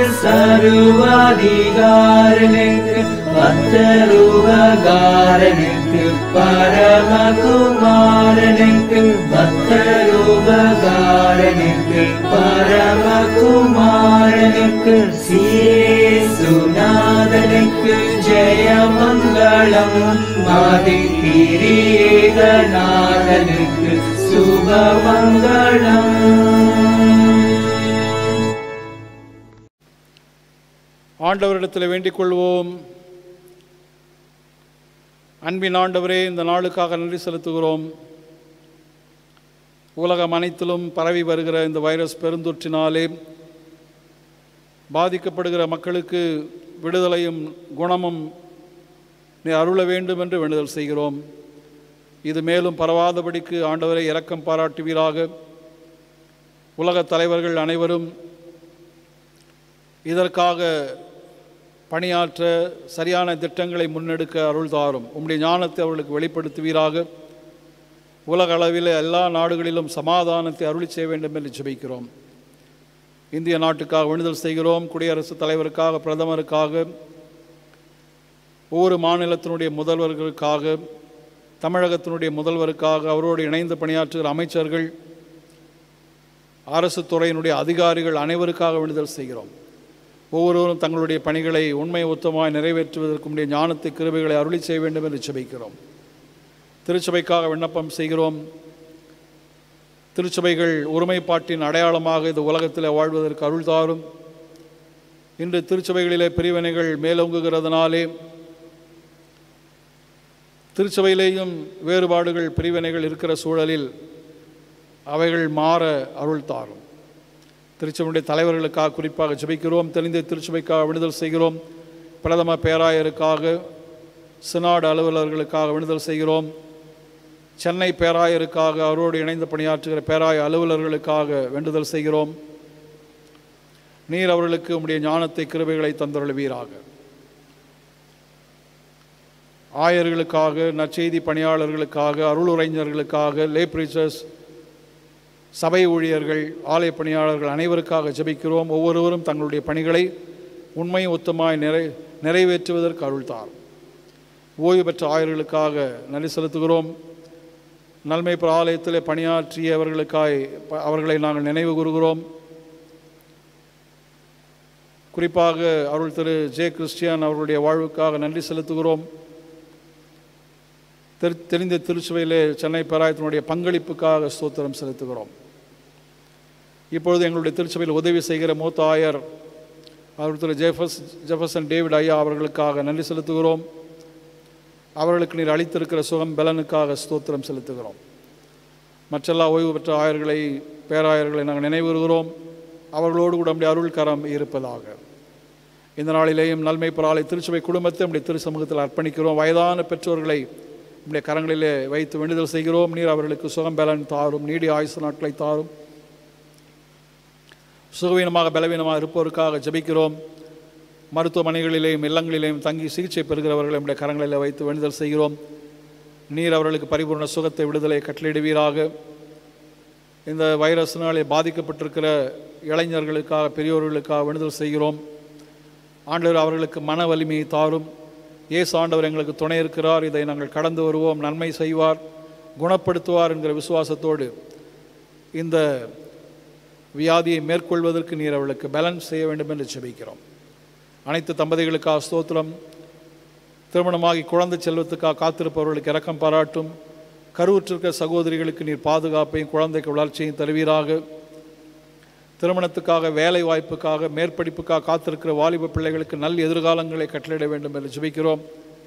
சருவாதிகாரனுக்கு பக்தருபகாரனுக்கு பரமகுமாரனுக்கு பக்தருபகாரனுக்கு பரமகுமாரனுக்கு சீசுநாதனுக்கு ஜெயமங்கலம் மாதி திரியேகநாதனுக்கு சுபமங்கலம் ஆண்டவரிடத்தில் வேண்டிக் கொள்வோம் அன்பின் ஆண்டவரே இந்த நாளுக்காக நன்றி செலுத்துகிறோம் உலகம் அனைத்திலும் பரவி வருகிற இந்த வைரஸ் பெருந்தொற்றினாலே பாதிக்கப்படுகிற மக்களுக்கு விடுதலையும் குணமும் நீ அருள வேண்டும் என்று வேண்டுதல் செய்கிறோம் இது மேலும் பரவாதபடிக்கு ஆண்டவரை இரக்கம் பாராட்டுவீராக உலகத் தலைவர்கள் அனைவரும் இதற்காக பணியாற்ற சரியான திட்டங்களை முன்னெடுக்க அருள் தாரும் உம்முடைய ஞானத்தை அவர்களுக்கு வெளிப்படுத்துவீராக உலக அளவில் எல்லா நாடுகளிலும் சமாதானத்தை அருளி செய்ய வேண்டும் என்று ஜெபிக்கிறோம் இந்திய நாட்டுக்காக வேண்டுதல் செய்கிறோம் குடியரசுத் தலைவருக்காக பிரதமருக்காக ஒவ்வொரு மாநிலத்தினுடைய முதல்வர்களுக்காக தமிழகத்தினுடைய முதல்வருக்காக அவரோடு இணைந்து பணியாற்றுகிற அமைச்சர்கள் அரசு துறையினுடைய அதிகாரிகள் அனைவருக்காக வேண்டுதல் செய்கிறோம் ஒவ்வொருவரும் தங்களுடைய பணிகளை உண்மை ஒத்தமாய் நிறைவேற்றுவதற்கு உடைய ஞானத்தை கிருபைகளை அருளி செய்ய வேண்டும் என்று ஜெபிக்கிறோம் திருச்சபைக்காக விண்ணப்பம் செய்கிறோம் திருச்சபைகள் ஒருமைப்பாட்டின் அடையாளமாக இந்த உலகத்தில் வாழ்வதற்கு அருள் தாரும் இன்று திருச்சபைகளிலே பிரிவினைகள் மேலோங்குகிறதுனாலே திருச்சபையிலேயும் வேறுபாடுகள் பிரிவினைகள் இருக்கிற சூழலில் அவைகள் மாற அருள் தாரும் திருச்சபையுடைய தலைவர்களுக்காக குறிப்பாக ஜெபிக்கிறோம் தெளிந்த திருச்சபைக்காக விடுதல் செய்கிறோம் பிரதம பேராயருக்காக சினாடு அலுவலர்களுக்காக விடுதல் செய்கிறோம் சென்னை பேராயருக்காக அவரோடு இணைந்து பணியாற்றுகிற பேராய அலுவலர்களுக்காக வேண்டுதல் செய்கிறோம் நீர் அவர்களுக்கு உம்முடைய ஞானத்தை கிருபைகளை தந்தருளுவீராக ஆயர்களுக்காக நற்செய்தி பணியாளர்களுக்காக அருளுரைஞர்களுக்காக லே பிரீச்சர்ஸ் சபை ஊழியர்கள் ஆலய பணியாளர்கள் அனைவருக்காக ஜெபிக்கிறோம் ஒவ்வொருவரும் தங்களுடைய பணிகளை உண்மை ஒத்தமாய் நிறை நிறைவேற்றுவதற்கு அருள்தார் ஓய்வு பெற்ற ஆயர்களுக்காக நன்றி செலுத்துகிறோம் நன்மைப்புற ஆலயத்தில் பணியாற்றியவர்களுக்காய் ப- அவர்களை நாங்கள் நினைவு கூறுகிறோம் குறிப்பாக அருள் திரு ஜே கிறிஸ்டியான் அவர்களுடைய வாழ்வுக்காக நன்றி செலுத்துகிறோம் தெரி தெரிந்த திருச்சுவையிலே சென்னை பேராயத்தினுடைய பங்களிப்புக்காக ஸ்தோத்திரம் செலுத்துகிறோம் இப்பொழுது எங்களுடைய திருச்சபையில் உதவி செய்கிற மூத்த ஆயர் அவர் திரு ஜெஃபஸ் ஜெஃபர்சன் டேவிட் ஐயா அவர்களுக்காக நன்றி செலுத்துகிறோம் அவர்களுக்கு நீர் அளித்திருக்கிற சுகம் பலனுக்காக ஸ்தோத்திரம் செலுத்துகிறோம் மற்றெல்லா ஓய்வு பெற்ற ஆயர்களை பேராயர்களை நாங்கள் நினைவுறுகிறோம் அவர்களோடு கூட நம்முடைய அருள் கரம் இருப்பதாக இந்த நாளிலேயும் நன்மை பராலை திருச்சபை குடும்பத்தை நம்முடைய திரு சமூகத்தில் அர்ப்பணிக்கிறோம் வயதான பெற்றோர்களை நம்முடைய கரங்களிலே வைத்து வேண்டுதல் செய்கிறோம் நீர் அவர்களுக்கு சுகம் பலன் தாரும் நீடிய ஆயுசு நாட்களை தாரும் சுகவீனமாக பலவீனமாக இருப்பவருக்காக ஜெபிக்கிறோம் மருத்துவமனைகளிலேயும் இல்லங்களிலேயும் தங்கி சிகிச்சை பெறுகிறவர்களை நம்முடைய கரங்களில் வைத்து வேண்டுதல் செய்கிறோம் நீர் அவர்களுக்கு பரிபூர்ண சுகத்தை விடுதலை கட்டளையிடுவீராக இந்த வைரஸினாலே பாதிக்கப்பட்டிருக்கிற இளைஞர்களுக்காக பெரியோர்களுக்காக வேண்டுதல் செய்கிறோம் ஆண்டவர் அவர்களுக்கு மன வலிமையை தாரும் இயேசு ஆண்டவர் எங்களுக்கு துணை இருக்கிறார் இதை நாங்கள் கடந்து வருவோம் நன்மை செய்வார் குணப்படுத்துவார் என்கிற விசுவாசத்தோடு இந்த வியாதியை மேற்கொள்வதற்கு நீர் அவர்களுக்கு பேலன்ஸ் செய்ய வேண்டும் என்று ஜெபிக்கிறோம் அனைத்து தம்பதிகளுக்காக ஸ்தோத்திரம் திருமணமாகி குழந்தை செல்வத்துக்காக காத்திருப்பவர்களுக்கு இரக்கம் பாராட்டும் கருவுற்றிருக்கிற சகோதரிகளுக்கு நீர் பாதுகாப்பையும் குழந்தைக்கு வளர்ச்சியையும் தருவீராக திருமணத்துக்காக வேலை வாய்ப்புக்காக மேற்படிப்புக்காக காத்திருக்கிற வாலிப பிள்ளைகளுக்கு நல் எதிர்காலங்களை கட்டளையிட வேண்டும் என்று ஜெபிக்கிறோம்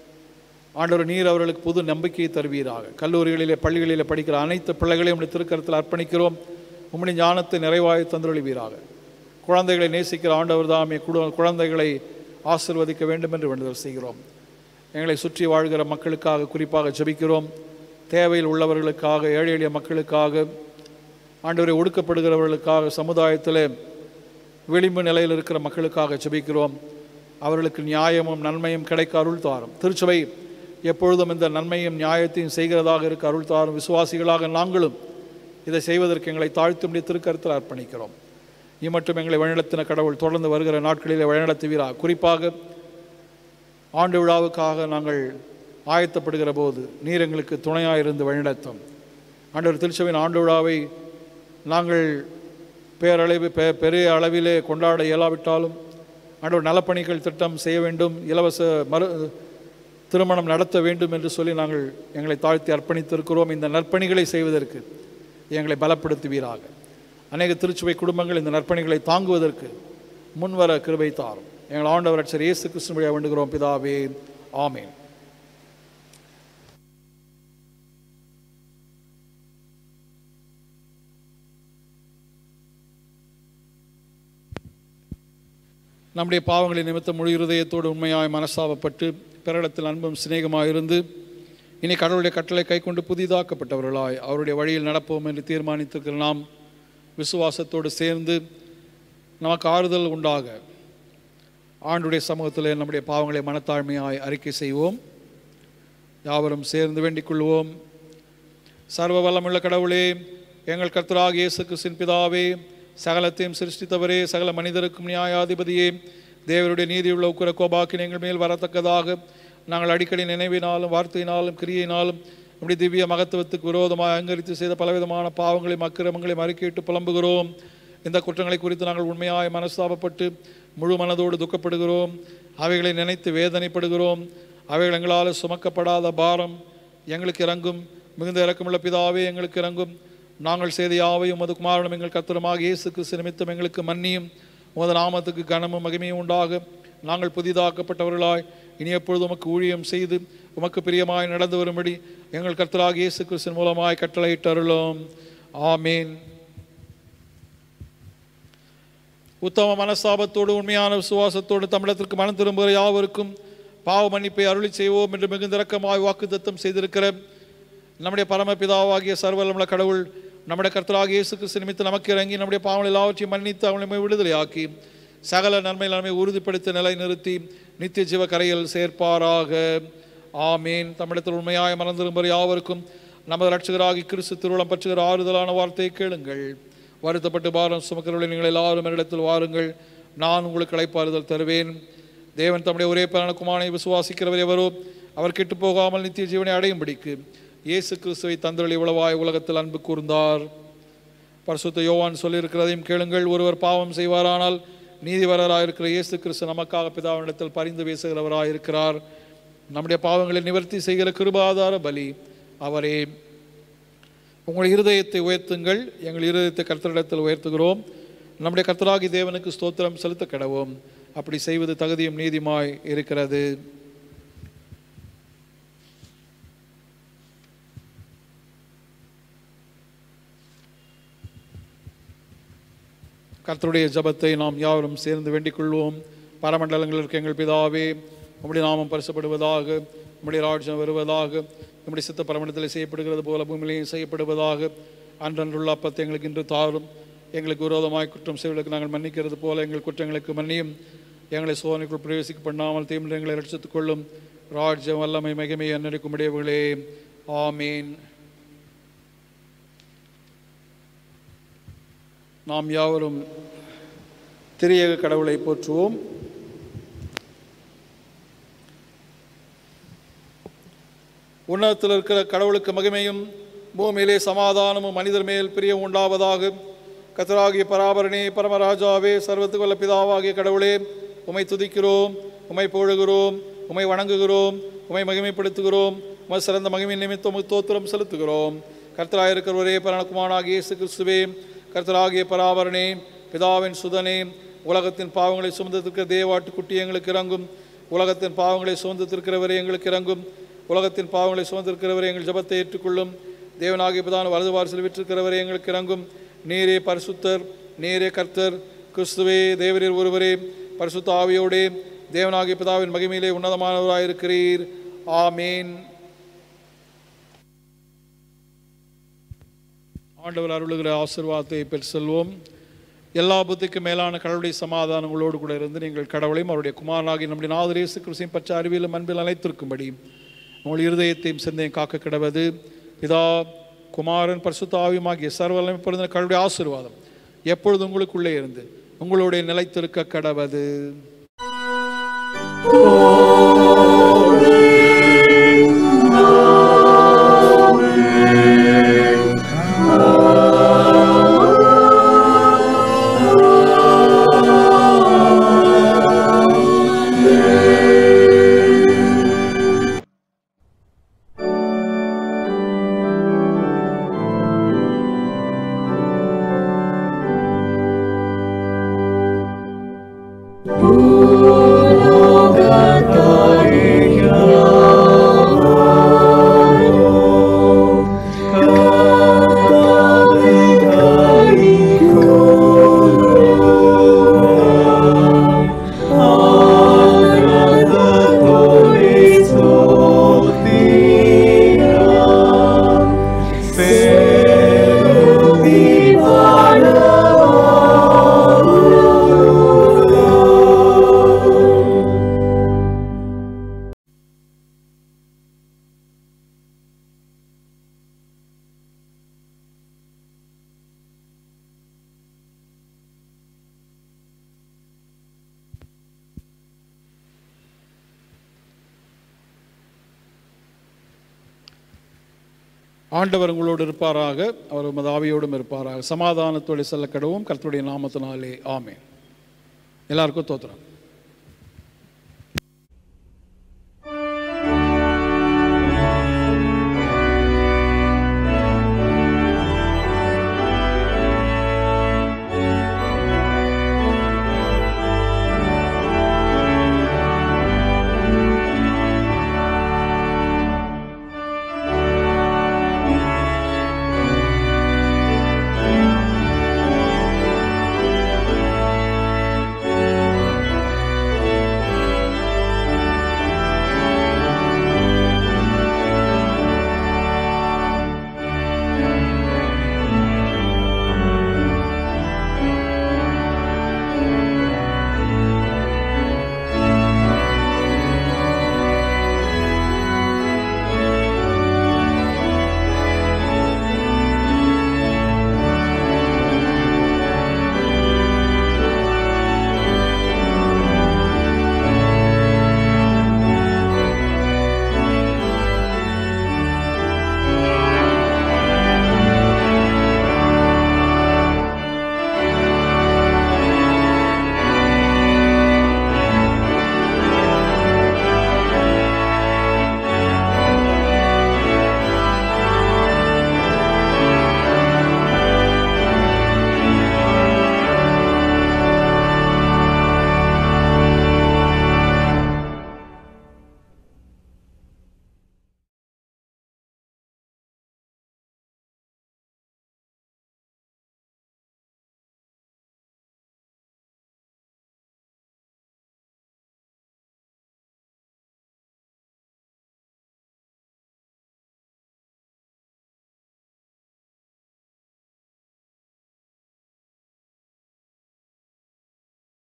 ஆண்டவர் நீர் அவர்களுக்கு புது நம்பிக்கையை தருவீராக கல்லூரிகளிலே பள்ளிகளிலே படிக்கிற அனைத்து பிள்ளைகளையும் உடைய திருக்கரத்தில் அர்ப்பணிக்கிறோம் உம்முடைய ஞானத்தை நிறைவாய் தந்துருளுவீராக குழந்தைகளை நேசிக்கிற ஆண்டவர் தாமே குடு குழந்தைகளை ஆசிர்வதிக்க வேண்டும் என்று வேண்டுதல் செய்கிறோம் எங்களை சுற்றி வாழ்கிற மக்களுக்காக குறிப்பாக ஜெபிக்கிறோம் தேவையில் உள்ளவர்களுக்காக ஏழை எளிய மக்களுக்காக ஆண்டவரை ஒடுக்கப்படுகிறவர்களுக்காக சமுதாயத்தில் விளிம்பு நிலையில் இருக்கிற மக்களுக்காக ஜெபிக்கிறோம் அவர்களுக்கு நியாயமும் நன்மையும் கிடைக்க அருள் தாரும் திருச்சபை எப்பொழுதும் இந்த நன்மையும் நியாயத்தையும் செய்கிறதாக இருக்க அருள் தாரும் விசுவாசிகளாக நாங்களும் இதை செய்வதற்கு எங்களை தாழ்த்தும்படி திருக்கருத்தில் அர்ப்பணிக்கிறோம் இம்மட்டும் எங்களை வழிநடத்தின கடவுள் தொடர்ந்து வருகிற நாட்களிலே வழிநடத்துவீரா குறிப்பாக ஆண்டு விழாவுக்காக நாங்கள் ஆயத்தப்படுகிற போது நீர் எங்களுக்கு துணையாக இருந்து வழிநடத்தும் ஆண்டவர் திருச்சபையின் ஆண்டு விழாவை நாங்கள் பேரளவு பெ பெரிய அளவிலே கொண்டாட இயலாவிட்டாலும் ஆண்டவர் நலப்பணிகள் திட்டம் செய்ய வேண்டும் இலவச மறு திருமணம் நடத்த வேண்டும் என்று சொல்லி நாங்கள் எங்களை தாழ்த்தி அர்ப்பணித்திருக்கிறோம் இந்த நற்பணிகளை செய்வதற்கு எங்களை பலப்படுத்துவீராக அநேக திருச்சுவை குடும்பங்கள் இந்த நற்பணிகளை தாங்குவதற்கு முன்வர கிருபை தாரும் எங்கள் ஆண்டவர் அச்சர் இயேசு கிறிஸ்து வழியாக வேண்டுகிறோம் பிதாவே ஆமென் நம்முடைய பாவங்களின் நிமித்தம் முழு இருதயத்தோடு உண்மையாய் மனசாபப்பட்டு பிறடத்தில் அன்பும் சிநேகமாக இருந்து இனி கடவுளுடைய கட்டளை கைக்கொண்டு புதிதாக்கப்பட்டவர்களாய் அவருடைய வழியில் நடப்போம் என்று தீர்மானித்திருக்கிற நாம் விசுவாசத்தோடு சேர்ந்து நமக்கு ஆறுதல் உண்டாக ஆண்டுடைய சமூகத்தில் நம்முடைய பாவங்களை மனத்தாழ்மையாய் அறிக்கை செய்வோம் யாவரும் சேர்ந்து வேண்டிக் கொள்வோம் சர்வ வல்லமுள்ள கடவுளே எங்கள் கர்த்தராகிய இயேசு கிறிஸ்தின் பிதாவே சகலத்தையும் சிருஷ்டித்தவரே சகல மனிதருக்கும் நியாயாதிபதியே தேவருடைய நீதியுள்ள உக்கிர கோபாக்கின் எங்கள் மேல் வரத்தக்கதாக நாங்கள் அடிக்கடி நினைவினாலும் வார்த்தையினாலும் கிரியையினாலும் நம்முடைய திவ்ய மகத்துவத்துக்கு விரோதமாக அங்கரித்து செய்த பலவிதமான பாவங்களையும் அக்கிரமங்களையும் அறிக்கையிட்டு புலம்புகிறோம் இந்த குற்றங்களை குறித்து நாங்கள் உண்மையாய் மனஸ்தாபப்பட்டு முழு மனதோடு துக்கப்படுகிறோம் அவைகளை நினைத்து வேதனைப்படுகிறோம் அவைகள் எங்களால் சுமக்கப்படாத பாரம் எங்களுக்கு இறங்கும் மிகுந்த இறக்கமுள்ள பிதாவே எங்களுக்கு இறங்கும் நாங்கள் செய்த யாவையும் அது குமாரனும் எங்கள் கத்திரமாக இயேசு கிறிஸ்து நிமித்தம் எங்களுக்கு மன்னியும் உமது நாமத்துக்கு கனமும் மகிமையும் உண்டாக நாங்கள் புதிதாக்கப்பட்டவர்களாய் இனி எப்பொழுது உமக்கு ஊழியம் செய்து உமக்கு பிரியமாய் நடந்து வரும்படி எங்கள் கர்த்தராக இயேசு கிறிஸ்தின் மூலமாய் கட்டளையிட்டு அருளோம் ஆமீன் உத்தம மனஸ்தாபத்தோடு உண்மையான விசுவாசத்தோடு தமிழத்திற்கு மனம் திரும்புகிற யாவருக்கும் பாவ மன்னிப்பை அருளி செய்வோம் என்று மிகுந்த இரக்கமாய் வாக்குத்தத்தம் செய்திருக்கிற நம்முடைய பரமபிதாவாகிய சர்வலமுள்ள கடவுள் நம்முடைய கர்த்தராகிய இயேசு கிறிஸ்து நிமித்தம் நமக்கு இறங்கி நம்முடைய பாவங்கள் எல்லாவற்றையும் மன்னித்து அவங்களை விடுதலையாக்கி சகல நன்மை நன்மை உறுதிப்படுத்தி நிலை நிறுத்தி நித்திய ஜீவ கரையில் சேர்ப்பாராக ஆமீன் தமிழத்தில் உண்மையாய் மறந்திரும்பர் யாவருக்கும் நமது ரட்சகராகி கிறிஸ்து திருவுளம் பற்றுகிற ஆறுதலான வார்த்தையை கேளுங்கள் வருத்தப்பட்டு பாரம் சுமக்கிறவர்களை நீங்கள் எல்லாரும் என்னிடத்தில் வாருங்கள் நான் உங்களுக்கு அழைப்பாறுதல் தருவேன் தேவன் தம்முடைய ஒரே பிரான குமாரனை விசுவாசிக்கிறவர் எவரோ அவர் கெட்டு போகாமல் நித்திய ஜீவனை அடையும்படிக்கு இயேசு கிறிஸ்துவை தந்தரளி இவ்வளவாய் உலகத்தில் அன்பு கூர்ந்தார் பரிசுத்த யோவான் சொல்லியிருக்கிறதையும் கேளுங்கள் ஒருவர் பாவம் செய்வாரானால் நீதிவரராயிருக்கிற இயேசு கிறிஸ்து நமக்காக பிதாவினிடத்தில் பரிந்து பேசுகிறவராயிருக்கிறார் நம்முடைய பாவங்களை நிவர்த்தி செய்கிற கிருபாதார பலி அவரே உங்கள் இருதயத்தை உயர்த்துங்கள் எங்கள் இருதயத்தை கர்த்தரிடத்தில் உயர்த்துகிறோம் நம்முடைய கர்த்தராகி தேவனுக்கு ஸ்தோத்திரம் செலுத்த கிடவோம் அப்படி செய்வது தகுதியும் நீதிமாய் இருக்கிறது கர்த்தருடைய ஜபத்தை நாம் யாவரும் சேர்ந்து வேண்டிக் கொள்வோம் பரமண்டலங்களில் இருக்க எங்கள் பிதாவே உம்முடைய நாமம் பரிசப்படுவதாக உம்முடைய ராஜ்யம் வருவதாக உம்முடைய சித்த பரமண்டலத்தில் செய்யப்படுகிறது போல பூமியிலையும் செய்யப்படுவதாக அன்றன்றுள்ள அப்பத்தை எங்களுக்கு இன்று தாரும் எங்களுக்கு விரோதமாய் குற்றம் செய்வதற்கு நாங்கள் மன்னிக்கிறது போல எங்கள் குற்றங்களுக்கு மன்னியும் எங்களை சோதனைக்குள் பிரவேசிக்க பண்ணாமல் தீமில் எங்களை ரட்சித்துக் கொள்ளும் ராஜ்யம் வல்லமை மகிமை அன்னடிக்கும் உடையவர்களே ஆமீன் நாம் யாவரும் திரியக கடவுளை போற்றுவோம் உன்னதத்தில் இருக்கிற கடவுளுக்கு மகிமையும் பூமியிலே சமாதானமும் மனிதர் மேல் பிரியம் உண்டாவதாக கத்தராகிய பராபரணே பரமராஜாவே சர்வத்துக்கு வல்ல பிதாவாகிய கடவுளே உமை துதிக்கிறோம் உமை போழுகிறோம் உமை வணங்குகிறோம் உமை மகிமைப்படுத்துகிறோம் உமை சிறந்த மகிமை நிமித்தம் உமக்கு தோத்திரம் செலுத்துகிறோம் கர்த்தராயிருக்கிற ஒரே பரணகுமாராகிய இயேசு கிறிஸ்துவே கர்த்தராகிய பராபரணே பிதாவின் சுதனே உலகத்தின் பாவங்களை சுமந்திருக்கிற தேவாட்டுக்குட்டி எங்களுக்கு இறங்கும் உலகத்தின் பாவங்களை சுமந்திருக்கிறவரே எங்களுக்கு இறங்கும் உலகத்தின் பாவங்களை சுமந்திருக்கிறவரே எங்கள் ஜபத்தை ஏற்றுக்கொள்ளும் தேவனாகிய பிதான வலது வாரிசில் விற்றிருக்கிறவரே எங்களுக்கு இறங்கும் நீரே பரிசுத்தர் நீரே கர்த்தர் கிறிஸ்துவே தேவரீர் ஒருவரே பரிசுத்த ஆவியோடே தேவனாகிய பிதாவின் மகிமையிலே உன்னதமானவராயிருக்கிறீர் ஆமீன் ஆண்டவர் அருளுகிற ஆசீர்வாதத்தை பெற்று செல்வோம் எல்லா புத்திக்கும் மேலான கடவுளுடைய சமாதானம் உங்களோடு கூட இருந்து நீங்கள் கடவுளையும் அவருடைய குமாரனாகி நம்முடைய நாதரேசு கிறிஸ்தையும் பற்ற அறிவியலும் அன்பில் அழைத்திருக்கும்படி உங்கள் இருதயத்தையும் சிந்தையும் காக்க கிடவது இதா குமாரன் பரிசுத்தாவியுமாகிய சர்வலமை பிறந்த கடவுளுடைய ஆசீர்வாதம் எப்பொழுது உங்களுக்குள்ளே இருந்து உங்களுடைய நிலைத்திருக்க கடவது Ooh. ஆண்டவர் உங்களோடு இருப்பாராக அவர் உமது ஆவியோடும் இருப்பாராக சமாதானத்தோடு செல்ல கடவும் கர்த்தருடைய நாமத்தினாலே ஆமென் எல்லாருக்கும் தோத்துறோம்